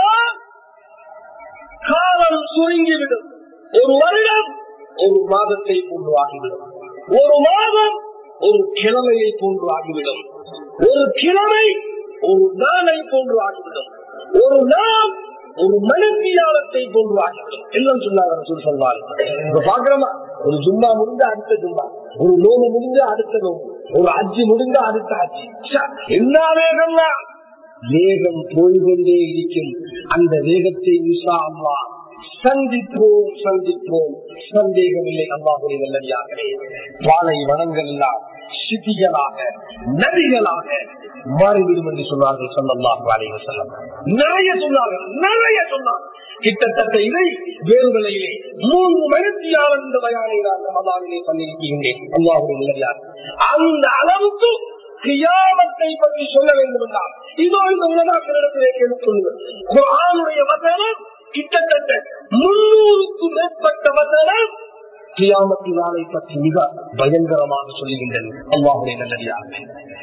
[SPEAKER 1] காலம் சுருங்கிவிடும் ஒரு வருடம் ஒரு மாதத்தை போன்று ஆகிவிடும் ஒரு மாதம் ஒரு கிழமையை போன்று ஆகிவிடும் ஒரு கிழமை ஒரு நாளை போன்று ஆகிவிடும் ஒரு நாள் ஒரு மனுஷியாலத்தை போன்று ஆகிவிடும் எல்லாம் சொன்னாங்க சொல்வார் இப்ப பாக்குறோமா ஒரு ஜும்மா முடிஞ்ச அடுத்த ஜும்மா ஒரு நோம்பு முடிஞ்ச அடுத்த நோம்பு ஒரு அஜி முடிஞ்ச அடுத்த அஜி என்ன வேகம் வேகம் போய்கொண்டே இருக்கும் அந்த வேகத்தை உஷா அம்மா சந்திப்போம் சந்திப்போம் சந்தேகமில்லை அம்மாவுடைய நல்லடியார்களே வாழை வனங்கள் எல்லாம் சிதிகளாக நதிகளாக மாறிவிடும் என்று சொன்னார்கள் சொல்லலாம் வாழைகள் செல்லம் நிறைய சொன்னார்கள் நிறைய சொன்னார்கள் கிட்டத்தட்ட இதை வேறு நிலையிலே மூன்று மணித்தியாளர் இந்த பயானை நான் ரமதானிலே பண்ணியிருக்கின்றேன் அல்லாஹுடைய நல்லடியார் அந்த அளவுக்கு கியாமத்தை பற்றி சொல்ல வேண்டும் என்றால் இதோ இந்த உலகாக்களிடத்திலே கேட்டுக்கொள்ளுங்கள் குரானுடைய வசனம் கிட்டத்தட்ட முன்னூறுக்கும் மேற்பட்ட வசனம் கியாமத்து நாளை பற்றி மிக பயங்கரமாக சொல்லுகின்றன அல்லாஹுடைய நல்லடியாக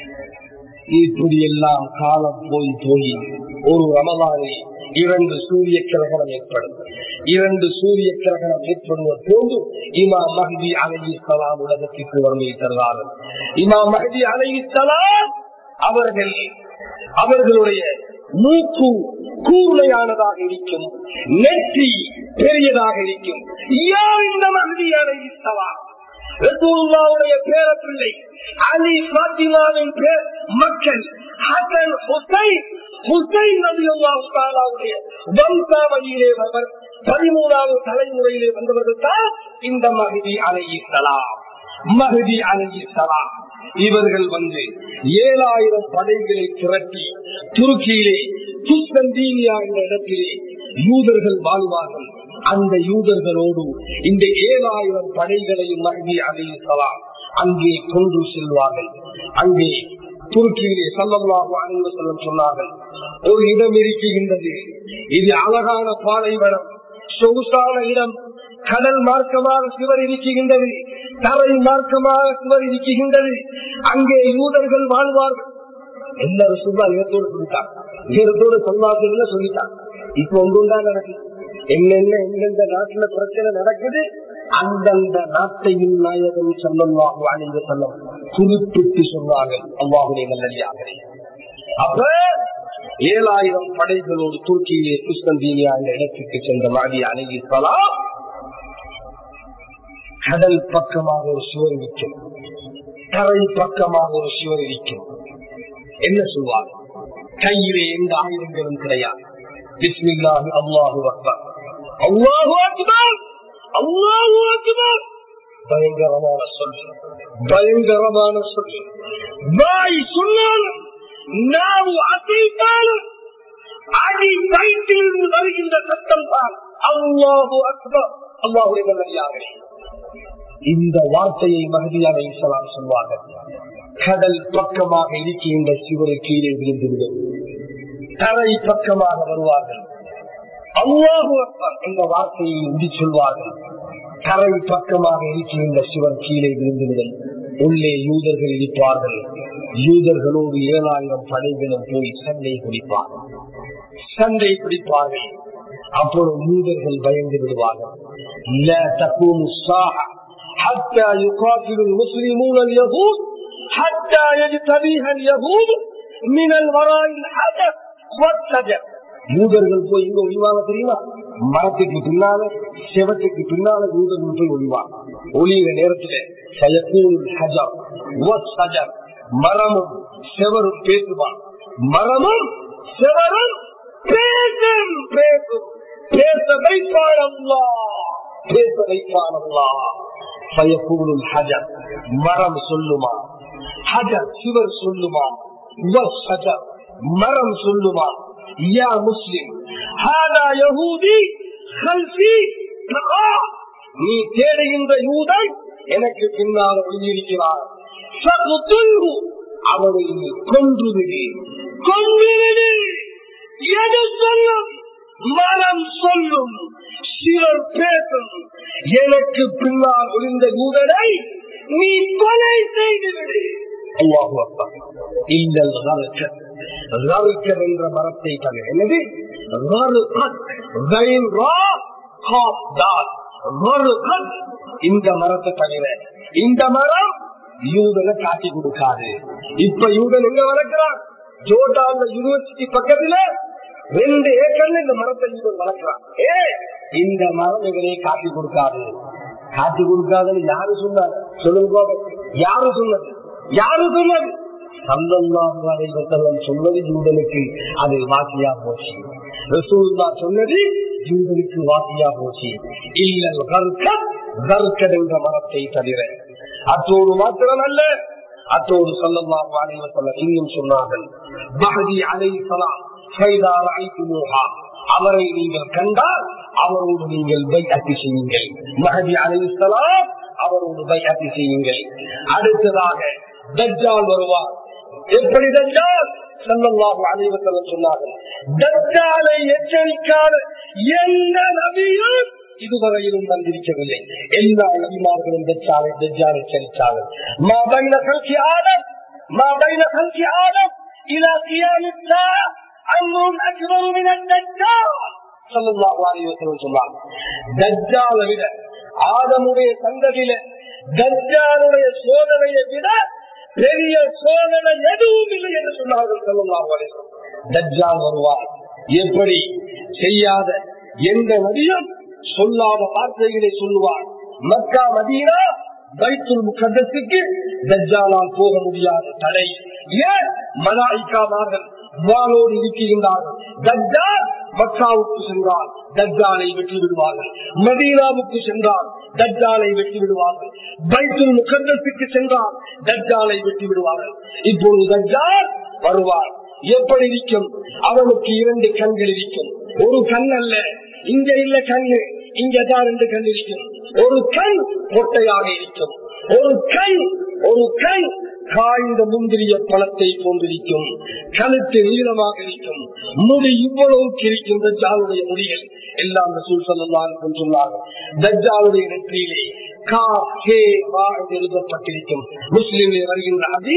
[SPEAKER 1] இப்படி எல்லாம் காலம் போய் போய் ஒரு ரமதானே இரண்டு சூரிய கிரகணம் ஏற்படும் இரண்டு சூரிய கிரகணம் ஏற்படுவது போது இமா மஹதி அலகி சலாம் உலகத்திற்கு வருமை தருவார்கள் இமா மஹதி அலகி சலாம் அவர்கள் அவர்களுடைய மூக்கு கூர்மையானதாக இருக்கும் நெற்றி பெரியதாக இருக்கும் யார் இந்த மஹதி அலகி சலாம் ரசூலுல்லாவுடைய பேரப்பிள்ளை அலி பாத்திமாவின் பேர் மக்கள் ஹசன் ஹுசைன் ஹுசைன் நபியுல்லாவுடைய வம்சாவளியிலே அவர் பதிமூணாவது தலைமுறையிலே வந்தவர்கள் தான் இந்த மகதி அலையிசலாம் மகதி அலையிசலாம் இவர்கள் வந்து ஏழாயிரம் படைகளை திரட்டி துருக்கியிலே துஸ்தந்தீனியா என்ற இடத்திலே யூதர்கள் வாழ்வார்கள் அந்த யூதர்களோடு இந்த ஏழாயிரம் படைகளையும் மகதி அலையிசலாம் அங்கே கொண்டு செல்வார்கள் அங்கே துருக்கியிலே சல்லல்லாஹு அலைஹி வஸல்லம் சொன்னார்கள் ஒரு இடம் இருக்கின்றது இது அழகான பாலைவனம் சொகுசான இடம் கடல் மார்க்கமாக சிவர் இருக்கின்றது தரை மார்க்கமாக சிவர் இருக்கின்றது அங்கே யூதர்கள் வாழ்வார்கள் எல்லாரும் சும்மா நேரத்தோடு சொல்லிட்டான் நேரத்தோடு சொல்லாதுன்னு சொல்லிட்டான் இப்ப ஒன்றுதான் நடக்குது என்னென்ன எந்தெந்த நாட்டுல பிரச்சனை நடக்குது அந்தந்த நாட்டையும் நாயகம் சொல்லலாம் அணிந்து செல்லம் குறிப்பிட்டு சொன்னார்கள் அவ்வாவுடைய நல்லடியார்களே அப்ப ஏழாயிரம் படைகளோடு துருக்கியிலே குஸ்தந்தீனியா என்ற இடத்துக்கு சென்ற மாடி அணுகிக்கலாம் கடல் பக்கமாக ஒரு சுவர் விற்கும் கரை பக்கமாக ஒரு சுவர் விற்கும் என்ன சொல்வார் கையிலே எந்த ஆயுதங்களும் கிடையாது பிஸ்மில்லாஹி அல்லாஹு அக்பர் அல்லாஹு அக்பர் அல்லாஹு அக்பர் பயங்கரமான சொல் பயங்கரமான சொல் வாய் சொன்னாலும் நாவு அசைத்தாலும் அடி வயிற்றிலிருந்து வருகின்ற சத்தம் தான் அல்லாஹு அக்பர் அல்லாஹுடைய நல்லடியார்களே இந்த வார்த்தையை மகதியாக இஸ்லாம் சொல்வார்கள் கடல் பக்கமாக இருக்கின்ற சிவரை கீழே விழுந்துவிடும் தரை பக்கமாக வருவார்கள் அல்லாஹு அக்பர் என்ற வார்த்தையை உண்டி சொல்வார்கள் கரை பக்கமாக இருக்கின்ற சிவன் கீழே விழுந்துவிடும் உள்ளே யூதர்கள் இருப்பார்கள் யூதர்களோடு ஏழாயிரம் படைகளும் போய் சண்டை பிடிப்பார்கள் சண்டை பிடிப்பார்கள் அப்பொழுது யூதர்கள் பயந்து விடுவார்கள் لا تقوم الساعة حتى يقاتل المسلمون اليهود حتى يجتبيها اليهود من الوراء الحجر والشجر யூதர்கள் போய் இங்க ஒளிவாங்க தெரியுமா மரத்துக்கு பின்னால செவத்துக்கு பின்னால யூதர்கள் போய் ஒளிவாங்க ஒளியிற நேரத்துல சயக்கூல் ஹஜர் வஸ்ஸஜர். மரமும் செவரும் பேசுவான் மரமும் செவரும் பேசும் பேசும் பேச வைப்பான் அல்லா பேச வைப்பான் அல்லா பயக்கூடும் ஹஜர் மரம் சொல்லுமா ஹஜர் சிவர் சொல்லுமா வஸ்ஸஜர். மரம் சொல்லுமா யா முஸ்லிம் ஹாதா யஹூதி கல்சி நீ தேடுகின்ற யூதன் எனக்கு பின்னால் ஒளியிருக்கிறார் சகுத்துல்ஹு. அவரை நீ கொன்றுவிடு கொன்றுவிடு எது சொல்லும் மனம் சொல்லும் சிலர் பேசும் எனக்கு பின்னால் ஒளிந்த யூதனை நீ கொலை செய்துவிடு அல்லாஹு அக்பர். இல்லல் கல்கத். கல்கத் என்ற மரத்தை தவிர என்னது கல்கத். கயின் ரா, காப் தால். கல்கத். இந்த மரத்தை தவிர இந்த மரம் யூதனை காட்டி கொடுக்காது இப்ப யூதன் எங்க வளர்க்கிறான் ஜோர்டான் யூனிவர்சிட்டி பக்கத்துல ரெண்டு ஏக்கர்ல இந்த மரத்தை யூதன் வளர்க்கிறான் ஏ இந்த மரம் எங்களையே காட்டி கொடுக்காது காட்டி கொடுக்காதுன்னு யாரு சொன்னார் சொல்லுங்க பாப்போம். யாரு சொன்னது யாரு சொன்னது சல்லல்லாஹு அலைஹி வஸல்லம் சொன்னது யூதனுக்கு அது வாசியா போச்சு ரசூலுல்லா சொன்னது யூதனுக்கு வாசியா போச்சு இல்லல் கர்கத் கர்கத் என்ற மரத்தை தவிர அத்தோடு மாத்திரமல்ல அத்தோடு சல்லல்லாஹு அலைஹி வஸல்லம் இன்னும் சொன்னார்கள் மஹதி அலைஹிஸ்ஸலாம் ஃபைதா ரஅய்துமூஹா அவரை நீங்கள் கண்டால் அவரோடு நீங்கள் பைஅத்தி செய்யுங்கள் மஹதி அலைஹிஸ்ஸலாம் அவரோடு பைஅத்தி செய்யுங்கள் அடுத்ததாக தஜ்ஜால் வருவார் எப்படி தஜ்ஜால் ஸல்லல்லாஹு அலைஹி வஸல்லம் சொன்னார்கள் தஜ்ஜாலை எச்சரிக்காத எந்த நபியும் இதுவரையிலும் வந்திருக்கவில்லை எல்லா நபிமார்களும் தஜ்ஜாலை தஜ்ஜால் எச்சரித்தார்கள் மா பைன கல்கி ஆடம் மா பைன கல்கி ஆடம் இலா கியாமித்தா அம்ரும் அக்பரு மின தஜ்ஜால் ஸல்லல்லாஹு அலைஹி வஸல்லம் சொன்னாங்க தஜ்ஜாலை விட ஆதமுடைய சந்ததியில தஜ்ஜாலுடைய சோதனையை விட பெரிய சோதனை எதுவும் இல்லை என்று சொன்னார்கள் ஸல்லல்லாஹு அலைஹி வஸல்லம் தஜ்ஜால் வருவார் எப்படி செய்யாத எந்த நபியும் சொல்லாத வார்த்தைகளை சொல்லுவார் மக்கா மதீனா பைத்துல் முகத்துக்கு தஜ்ஜாலால் போக முடியாத தடை ஏன் மலாய்க்காமார்கள் வாளோடு இருக்கின்றார்கள் தஜ்ஜால் மக்காவுக்கு சென்றால் தஜ்ஜாலை வெற்றி விடுவார்கள் மதீனாவுக்கு சென்றால் தஜ்ஜாலை வெற்றி விடுவார்கள் பைத்துல் முகத்துக்கு சென்றால் தஜ்ஜாலை வெற்றி விடுவார்கள் இப்பொழுது தஜ்ஜால் வருவார் எப்படி இருக்கும் அவனுக்கு இரண்டு கண்கள் இருக்கும் ஒரு கண் அல்ல இங்க இல்ல கண்ணு இங்கதான் ரெண்டு கண் இருக்கும் ஒரு கண் பொட்டையாக இருக்கும் ஒரு கண் ஒரு கண் காய்ந்த முந்திரிய பழத்தை போன்றிருக்கும் கழுத்து நீளமாக இருக்கும் முடி இவ்வளவுக்கு இருக்கும் தஜ்ஜாலுடைய முடிகள் எல்லாம் ரசூல் ஸல்லல்லாஹு அலைஹி சொன்னார்கள் தஜ்ஜாலுடைய நெற்றியிலே கா ஹே வா என்று எழுதப்பட்டிருக்கும் முஸ்லிமில் வருகின்ற அதி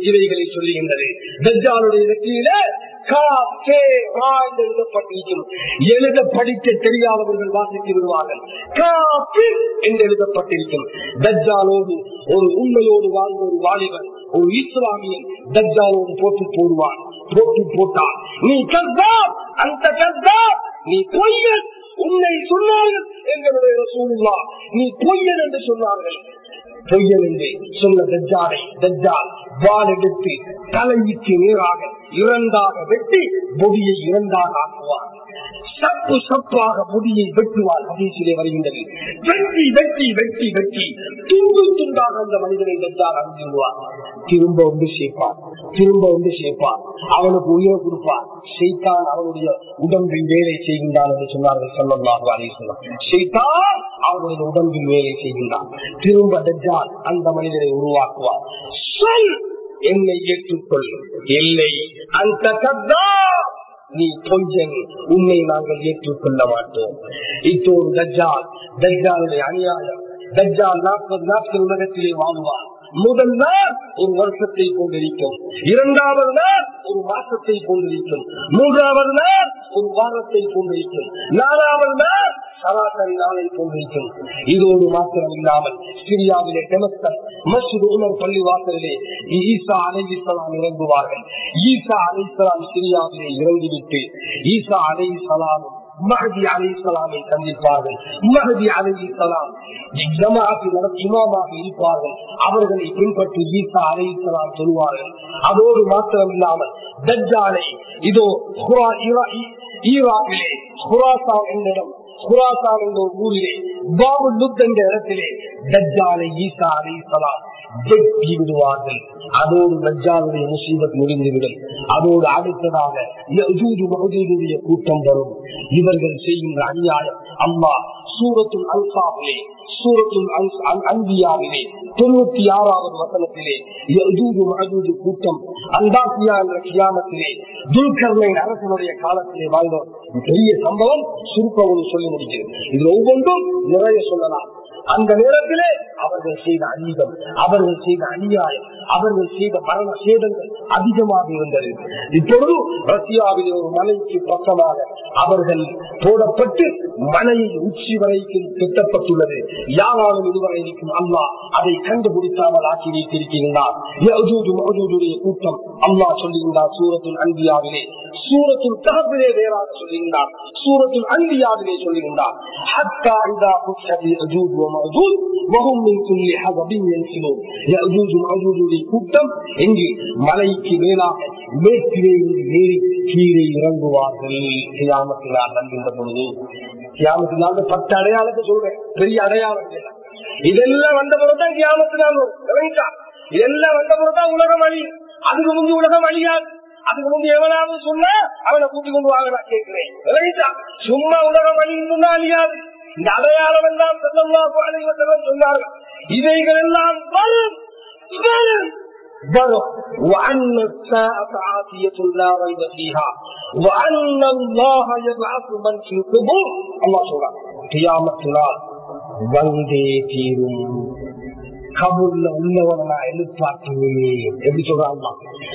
[SPEAKER 1] இவைகளை சொல்லுகின்றது தஜ்ஜாலுடைய நெற்றியில காஃபே ரா என்று எழுதப்பட்டிருக்கும் எழுத படிக்க தெரியாதவர்கள் வாசித்து விடுவார்கள் காஃபி என்று எழுதப்பட்டிருக்கும் தஜ்ஜாலோடு ஒரு உண்மையோடு வாழ்ந்த ஒரு வாலிபன் ஒரு இஸ்லாமியன் தஜ்ஜாலோடு போட்டு போடுவான் போட்டு போட்டான் நீ கர்தா அந்த கர்தா நீ பொய்யன் உன்னை சொன்னார்கள் எங்களுடைய ரசூலுல்லா நீ பொய்யன் என்று சொன்னார்கள் பொய்யன் என்று சொன்ன தஜ்ஜாலை தஜ்ஜால் வால் எடுத்து தலையிற்கு நேராக இரண்டாக வெட்டி பொடியை இரண்டாக ஆக்குவார் சப்பு சப்பாக முடியை வெட்டுவார் ஹதீசிலே வருகின்றது வெட்டி வெட்டி வெட்டி வெட்டி துண்டு துண்டாக அந்த மனிதனை வென்றார் அங்கிடுவார் திரும்ப வந்து சேர்ப்பார் திரும்ப வந்து சேர்ப்பார் அவனுக்கு உயிரை கொடுப்பார் செய்தான் அவனுடைய உடம்பில் வேலை செய்கின்றான் என்று சொன்னார்கள் சொல்லலாம் அலிசல்லாம் செய்தான் அவனுடைய உடம்பில் வேலை செய்கின்றான் திரும்ப தஜ்ஜால் அந்த மனிதனை உருவாக்குவார் சொல் என்னை ஏற்றுக்கொள் இல்லை அந்த கத்தா நீ பொய்யன் உன்னை நாங்கள் ஏற்றுக்கொள்ள மாட்டோம் இத்தோடு தஜ்ஜால் தஜ்ஜாலுடைய அநியாயம் தஜ்ஜால் நாற்பது நாட்கள் உலகத்திலே வாழ்வார் முதல் நாள் ஒரு வருஷத்தை கொண்டிருக்கும் இரண்டாவது நாள் ஒரு மாசத்தை கொண்டிருக்கும் மூன்றாவது நாள் ஒரு வாரத்தை கொண்டிருக்கும் நாலாவது நாள் சராசரி நாளை கொண்டிருக்கும் இதோடு மாத்திரம் இல்லாமல் சிரியாவிலே டெமஸ்கர் மசூத் உமர் பள்ளி வாசலிலே ஈசா அலைசலாம் இறங்குவார்கள் ஈசா அலைசலாம் சிரியாவிலே இறங்கிவிட்டு ஈசா அலைசலாமும் மஹதி அலி இஸ்லாமை சந்திப்பார்கள் மஹதி அலி இஸ்லாம் ஜமாத்தில் இமாமாக இருப்பார்கள் அவர்களை பின்பற்றி ஈசா அலி இஸ்லாம் சொல்வார்கள் அதோடு மாத்திரம் இல்லாமல் தஜ்ஜாலை இதோ ஈராக்கிலே குராசா என்னிடம் குராசான் என்ற ஒரு ஊரிலே பாபு லுத் என்ற இடத்திலே தஜ்ஜாலை ஈசா அலி இஸ்லாம் வெட்டி விடுவார்கள் அதோடு தஜ்ஜாலுடைய முசீபத் முடிந்துவிடும் அதோடு அடுத்ததாக மகதூருடைய கூட்டம் வரும் இவர்கள் செய்கின்ற அநியாயம் அம்மா சூரத்துல் அல்சாவிலே சூரத்துல் அன்பியாவிலே தொண்ணூத்தி ஆறாவது வசனத்திலே மகதூது கூட்டம் அந்தாசியா என்ற கியாமத்திலே துல்கர்மை அரசனுடைய காலத்திலே வாழ்ந்தோம் பெரிய சம்பவம் சுருக்கம் சொல்லி முடிக்கிறது இதுல ஒவ்வொன்றும் நிறைய சொல்லலாம் அந்த நேரத்திலே அவர்கள் செய்த அநீதம் அவர்கள் செய்த அநியாயம் அவர்கள் செய்த மரண சேதங்கள் அதிகமாக இருந்தது இப்பொழுது ரஷ்யாவிலே ஒரு மலைக்கு பக்கமாக அவர்கள் போடப்பட்டு மலையை உச்சி வரைக்கும் திட்டப்பட்டுள்ளது யாராலும் இதுவரைக்கும் அல்லா அதை கண்டுபிடிக்காமல் ஆக்கி வைத்திருக்கின்றார் கூட்டம் அல்லா சொல்லுகின்றார் சூரத்தின் அன்பியாவிலே சூரத்துல் கஹபிலே வேறாக சொல்லுகின்றார் சூரத்துல் அன்பியாவிலே சொல்லுகின்றார் ஹத்தா இதா புத்தகி அஜூத் ومأجوج وهم من كل حزب ينسلون يأجوج ومأجوج கூட்டம் எங்கே மலைக்கு மேலாக மேற்கிலே ஏறி கீழே இறங்குவார்கள் கியாமத்தினால் நல்கின்ற பொழுது கியாமத்தினால் பத்து அடையாளத்தை சொல்றேன் பெரிய அடையாளம் இல்லை இதெல்லாம் வந்த பொழுதுதான் கியாமத்தினால் வரும் இதெல்லாம் வந்த பொழுதுதான் உலகம் அழி அதுக்கு முந்தி உலகம் அழியாது அதுக்கு முந்தி எவனாவது சொன்னா அவனை கூட்டி கொண்டு வாங்க நான் கேட்கிறேன் சும்மா உலகம் அழிந்து அழியாது இந்த அடையாளம் எல்லாம் செல்லம் சொன்னார்கள் இவைகள் எல்லாம் வரும் வரும் வரும் وأن الساعة عافية لا ريب فيها وأن الله يبعث من في القبور الله سبحانه قيامة நாள் வந்தே தீரும் கபூர்ல உள்ளவன நான் எதிர்பார்க்கிறேன் எப்படி சொல்றாங்க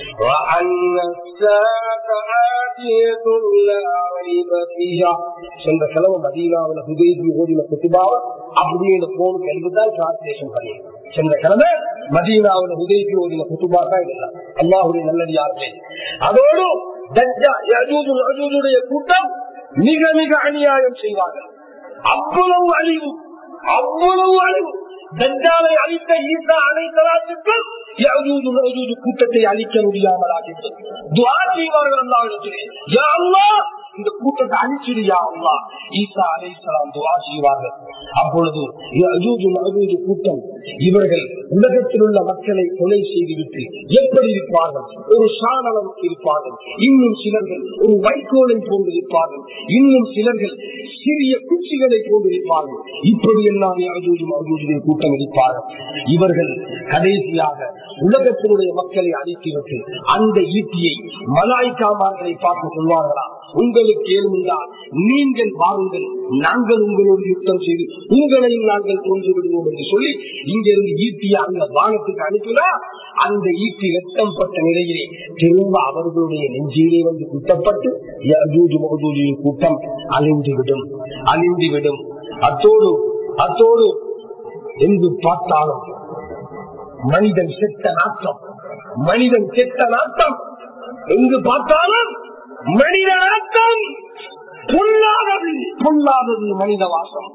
[SPEAKER 1] சென்ற கிழமை மதீனாவில் ஹுதேபி ஓடின குத்துபாவ அப்படியே இந்த போனுக்கு எழுதிதான் டிரான்ஸ்லேஷன் பண்ணி சென்ற கிழமை மதீனாவில் ஹுதேபி ஓடின குத்துபா தான் இல்லை அல்லாஹுடைய நல்லடியார்களே அதோடு யஜூஜுடைய கூட்டம் மிக மிக அநியாயம் செய்வார்கள் அவ்வளவு அழிவு அவ்வளவு அழிவு தஞ்சாலை அழித்த ஈசா அனைத்தலாத்துக்கள் கூட்டத்தை அழிக்க முடியாமல் ஆகிவிட்டது துவா செய்வார்கள் அல்லாவிடத்திலே யா அல்லாஹ் இந்த கூட்டத்தை அழிச்சிடுயா அல்லா ஈசா அலை சலாம் துவா செய்வார்கள் அப்பொழுது யஜூஜு மகஜூஜு கூட்டம் இவர்கள் உலகத்தில் உள்ள மக்களை கொலை செய்துவிட்டு எப்படி இருப்பார்கள் ஒரு சாதனம் இருப்பார்கள் இன்னும் சிலர்கள் ஒரு வைக்கோலை போன்றிருப்பார்கள் இன்னும் சிலர்கள் சிறிய குச்சிகளை போன்றிருப்பார்கள் இப்படி எல்லாம் யஜூஜு மகஜூஜுடைய கூட்டம் இருப்பார்கள் இவர்கள் கடைசியாக உலகத்தினுடைய மக்களை அழித்துவிட்டு அந்த ஈட்டியை மலாய்க்காமார்களை பார்த்து சொல்வார்களா உங்களுக்கு ஏழுமென்றால் நீங்கள் வாருங்கள் நாங்கள் உங்களோடு யுத்தம் செய்து உங்களையும் நாங்கள் கொன்று விடுவோம் என்று சொல்லி இங்கிருந்து ஈட்டிய அந்த வானத்துக்கு அனுப்பினா அந்த ஈட்டி வெட்டப்பட்ட நிலையிலே திரும்ப அவர்களுடைய நெஞ்சிலே வந்து குத்தப்பட்டு யஜூஜ் மகஜூஜின் கூட்டம் அழிந்துவிடும் அழிந்துவிடும் அத்தோடு அத்தோடு எங்கு பார்த்தாலும் மனிதன் செத்த நாட்டம் மனிதன் செத்த நாட்டம் எங்கு பார்த்தாலும் மனித நாட்டம் பொல்லாதது பொல்லாதது மனித வாசம்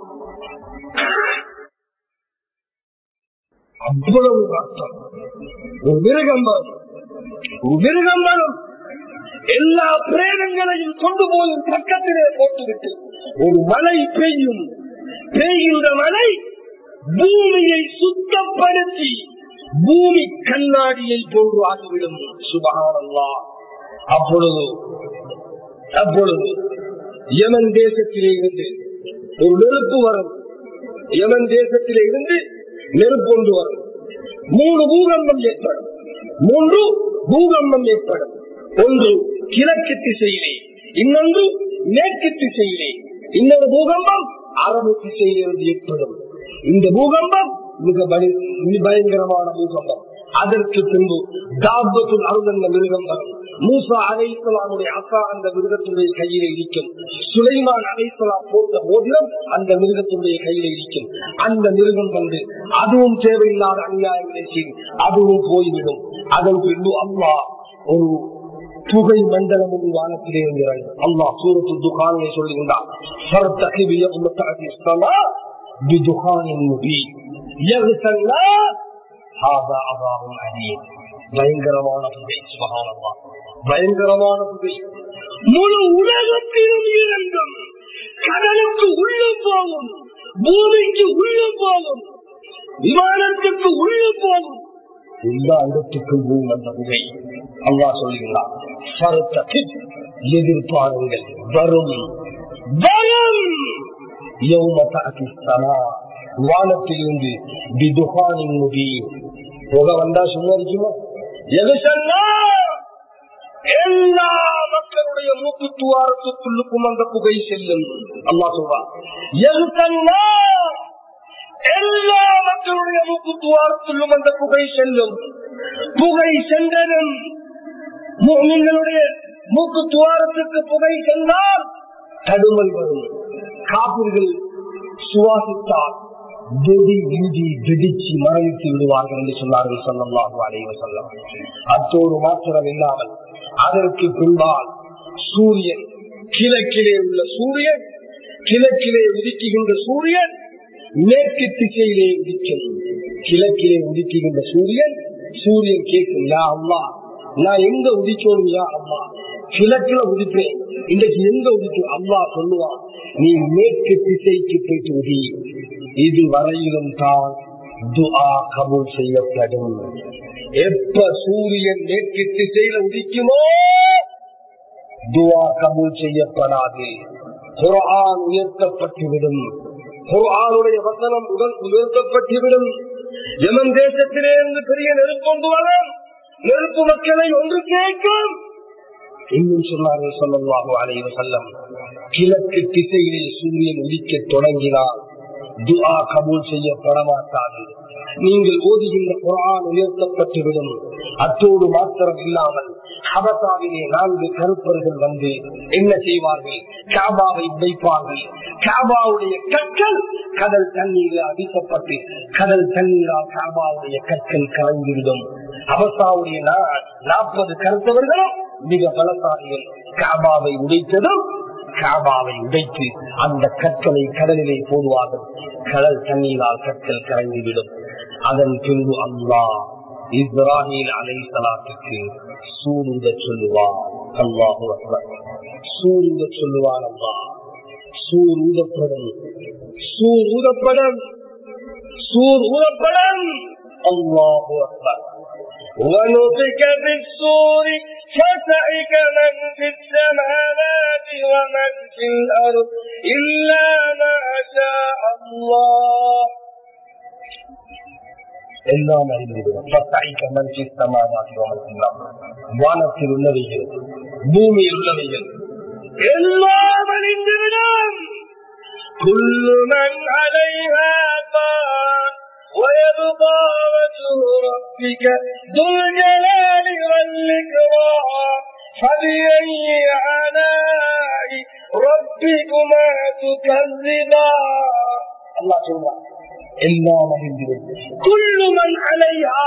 [SPEAKER 1] அவ்வளவு நாட்டம் ஒரு மிருகம் வரும் ஒரு மிருகம் வரும் எல்லா பிரேதங்களையும் கொண்டு போய் பக்கத்திலே போட்டுவிட்டு ஒரு மழை பெய்யும் பெய்கின்ற மழை பூமியை சுத்தப்படுத்தி பூமி கண்ணாடியை போன்று ஆகிவிடும் சுபகானல்லா அப்பொழுது அப்பொழுது யமன் தேசத்திலே இருந்து ஒரு நெருப்பு வரும் யமன் தேசத்திலே இருந்து நெருப்பு ஒன்று வரும் மூணு பூகம்பம் ஏற்படும் மூன்று பூகம்பம் ஏற்படும் ஒன்று கிழக்கு திசையிலே இன்னொன்று மேற்கு திசையிலே இன்னொரு பூகம்பம் அரபு திசையிலிருந்து ஏற்படும் இந்த பூகம்பம் மிக பயங்கரமான பூகம்பம் அதற்கு பின்பு தாபத்துள் அருந்த மிருகம் வரும் மூசா அலைசலாமுடைய அக்கா அந்த மிருகத்துடைய கையில இருக்கும் சுலைமான் அலைசலாம் போட்ட போதிலும் அந்த மிருகத்துடைய கையில இருக்கும் அந்த மிருகம் வந்து அதுவும் தேவையில்லாத அநியாயங்களை செய்து அதுவும் போய்விடும் அதன் பின்பு அம்மா ஒரு புகை மண்டலம் ஒன்று வானத்திலே இருக்கிறாங்க அல்லா சூரத்து துகானை சொல்லுகின்றார் பயங்கரமான புகை சுபகானமா பயங்கரமான புகை முழு உலகத்திலும் இறங்கும் கடலுக்கு உள்ளே போகும் பூமிக்கு உள்ளே போகும் விமானத்துக்கு உள்ளே போகும் எல்லா இடத்துக்கும் அந்த புகை அல்லா சொல்லுகிறார் எதிர்பாருங்கள் வரும் வரும் வானத்திலிருந்து பிதுகானின் முடி புகை வந்தா சும்மா இருக்குமா எது சொன்னா எல்லா மக்களுடைய மூக்கு துவாரத்துக்குள்ளுக்கும் அந்த புகை செல்லும் அல்லா சொல்றா எது சொன்னா எல்லா மக்களுடைய மூக்கு துவாரத்திலும் அந்த புகை செல்லும் புகை சென்றதும் நீங்களுடைய மூக்கு துவாரத்துக்கு புகை சென்றால் தடுமல் வரும் காப்பீர்கள் சுவாசித்தால் வெடி வீதி வெடிச்சு மரணித்து விடுவார்கள் என்று சொன்னார்கள் சொல்லலாம் அலைவ சொல்லம் அத்தோடு மாத்திரம் இல்லாமல் அதற்கு பின்பால் சூரியன் கிழக்கிலே உள்ள சூரியன் கிழக்கிலே உதிக்குகின்ற சூரியன் மேற்கு திசையிலே உதிக்கும் கிழக்கிலே உதிக்குகின்ற சூரியன் சூரியன் கேட்கும் யா அம்மா நான் எங்க உதிக்கணும் யா அம்மா கிழக்குல உதிப்பேன் இன்றைக்கு எங்க உதிக்கும் அம்மா சொல்லுவான் நீ மேற்கு திசைக்கு போயிட்டு உதி இது வரையிலும் தான் துஆ கபூல் செய்யப்படும் எப்ப சூரியன் மேற்கு திசையில உதிக்குமோ துவா கபூல் செய்யப்படாது குரான் உயர்த்தப்பட்டுவிடும் குரானுடைய வசனம் உடல் உயர்த்தப்பட்டுவிடும் எமன் தேசத்திலே இருந்து பெரிய நெருப்பொண்டு வரும் நெருப்பு மக்களை ஒன்று கேட்கும் இன்னும் சொன்னார்கள் சொல்லவாக அலைவ செல்லம் கிழக்கு திசையிலே சூரியன் உதிக்க தொடங்கினால் துஆ கபூல் செய்யப்பட மாட்டாது நீங்கள் ஓதுகின்ற குரான் உயர்த்தப்பட்டுவிடும் அத்தோடு மாத்திரம் இல்லாமல் ஹபசாவிலே நான்கு கருப்பர்கள் வந்து என்ன செய்வார்கள் காபாவை உடைப்பார்கள் காபாவுடைய கற்கள் கடல் தண்ணீரில் அடிக்கப்பட்டு கடல் தண்ணீரால் காபாவுடைய கற்கள் கலந்துவிடும் அவசாவுடைய நாற்பது கருத்தவர்களும் மிக பலசாலிகள் காபாவை உடைத்ததும் காபாவை உடைத்து அந்த கற்களை கடலிலே போடுவார்கள் கடல் தண்ணீரால் கற்கள் கரைந்துவிடும் அதன் பின்பு அல்லா இப்ராஹிம் அலை சலாத்துக்கு சூடுத சொல்லுவார் அல்லாஹு சூடுத சொல்லுவார் அல்லா சூர் ஊதப்படும் சூர் ஊதப்படும் சூர் ஊதப்படும் அல்லாஹு அக்பர் ونطق بالسور فسعك من في السماوات ومن في الأرض إلا ما شاء الله எல்லாம் அறிந்துவிடும் வானத்தில் உள்ளவைகள் பூமியில் உள்ளவைகள் எல்லாம் அழிந்துவிடும் كل من عليها فان ويبقى وجه ربك ذو الجلال والإكرام فبأي آلاء ربكما تكذبان الله சொல்றான் எல்லாம் அழிந்துவிடும் குள்ளு மண் அலையா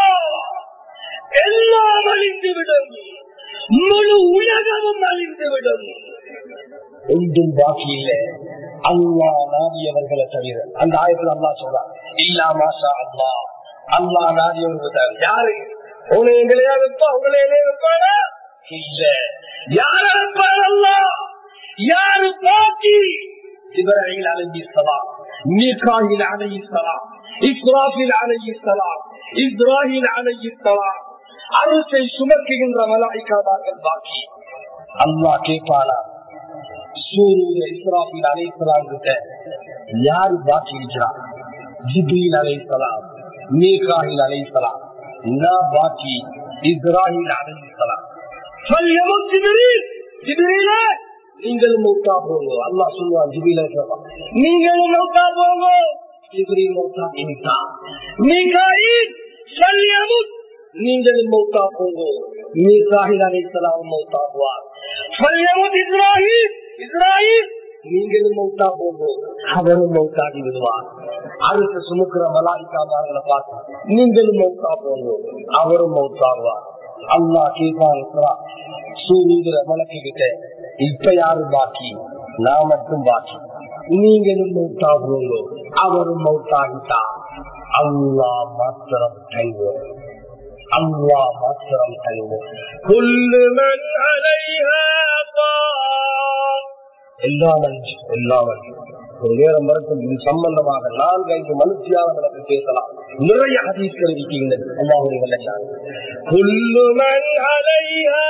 [SPEAKER 1] எல்லாம் அழிந்துவிடும் முழு உலகமும் அழிந்துவிடும் ஒன்றும் பாக்கி இல்லை அல்லா நாடியவர்களை தவிர அந்த ஆயத்தில் அல்லா சொல்றான் இல்லா மாசா அல்லா அல்லா நாடியவர்கள் தவிர யாரு உங்களை எங்களையா வைப்பா உங்களை எங்களையா வைப்பானா இல்ல யார வைப்பார் அல்லா யாரு பாக்கி இப்ராஹிம் அலைஹி ஸலாம் மீகாயில் அலைஹி ஸலாம் இஸ்ராஃபில் அலைஹி ஸலாம் இஸ்ராஹில் அலைஹி ஸலாம் அரசை சுமக்குகின்ற மலாய்க்காதார்கள் பாக்கி அல்லாஹ் கேட்பானா சூரிய இஸ்ராஃபில் அலைஹி ஸலாம் கிட்ட யாரு பாக்கி இருக்கிறார் ஜிப்ரீல் அலைஹி ஸலாம் மீகாயில் அலைஹி ஸலாம் நான் பாக்கி இஸ்ராஹில் அலைஹி ஸலாம் فليمت جبريل جبريل நீங்களும் மௌத்தா போங்க அல்லா சொல்லுவான் ஜிபில நீங்களும் மௌத்தா போங்க ஜிபிரில் மௌத்தா கிட்டா மீகாயில் சல்யமுத் நீங்களும் மௌத்தா போங்க மீகாயில் அலைஹிஸ்ஸலாம் மௌத்தா போவார் சல்யமுத் இஸ்ராஹில் இஸ்ராஹில் நீங்களும் மௌத்தா போங்க அவரும் மௌத்தாகி விடுவார் அடுத்து சுமக்கிற மலாய்க்காமார்களை பார்த்து நீங்களும் மௌத்தா போங்க அவரும் மௌத்தாகுவார் அல்லா கேட்பான் சூரிய மலக்கு கிட்ட இப்ப யாரு பாக்கி நான் மட்டும் பாக்கி நீங்களும் மௌத்தாகுவீங்க அவரும் மௌத்தாகிட்டா அல்லா மாத்திரம் தங்குவோம் அல்லா மாத்திரம் தங்குவோம் புல்லுமன் அலைஹா எல்லாமல் எல்லாமல் ஒரு நேரம் வரைக்கும் இது சம்பந்தமாக நான்கு ஐந்து மனுஷியாக பேசலாம் நிறைய ஹதீஸ்கள் இருக்கின்றது அல்லாஹுடைய வல்லஷான் குல்லுமன் அலைஹா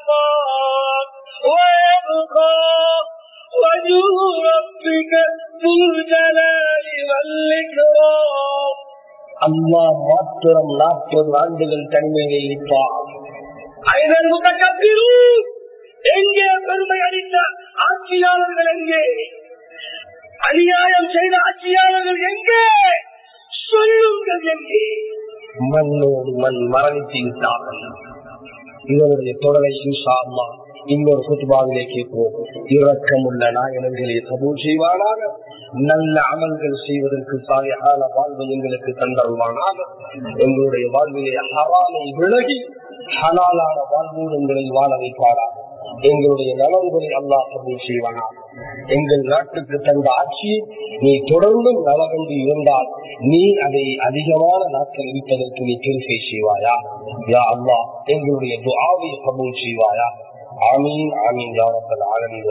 [SPEAKER 1] ويبقى وجه ربك ذو الجلال والإكرام அல்லாஹ் மாத்திரம் நாற்பது ஆண்டுகள் தனிமையில் நிற்பார் ஐநர் முத்தக்கத்திரு எங்கே பெருமை அளித்த ஆட்சியாளர்கள் எங்கே அநியாயம் செய்த ஆட்சியாளர்கள் எங்கே சொல்லுங்கள் எங்கே மண்ணோடு மண் மரணித்து விட்டார்கள் இதனுடைய தொடரை இன்ஷா அம்மா இன்னொரு குத்துபாவிலே கேட்போம் இரக்கமுள்ள நாயனங்களை கபூல் செய்வானாக நல்ல அமல்கள் செய்வதற்கு சாலையான வாழ்வு எங்களுக்கு தந்தருவானாக எங்களுடைய வாழ்விலே ஹராமை விலகி ஹலாலான வாழ்வோடு எங்களை வாழ வைப்பாராக எங்களுடைய நலன்களை அல்லாஹ் கபூல் செய்வானா எங்கள் நாட்டுக்கு தந்த ஆட்சியை நீ தொடர்ந்தும் நலவென்று இருந்தால் நீ அதை அதிகமான நாட்கள் இருப்பதற்கு நீ திருப்பை செய்வாயா யா அல்லாஹ் எங்களுடைய துஆவை கபூல் செய்வாயா ஆமீன் ஆமீன் யா ரப்பல் ஆலமீன்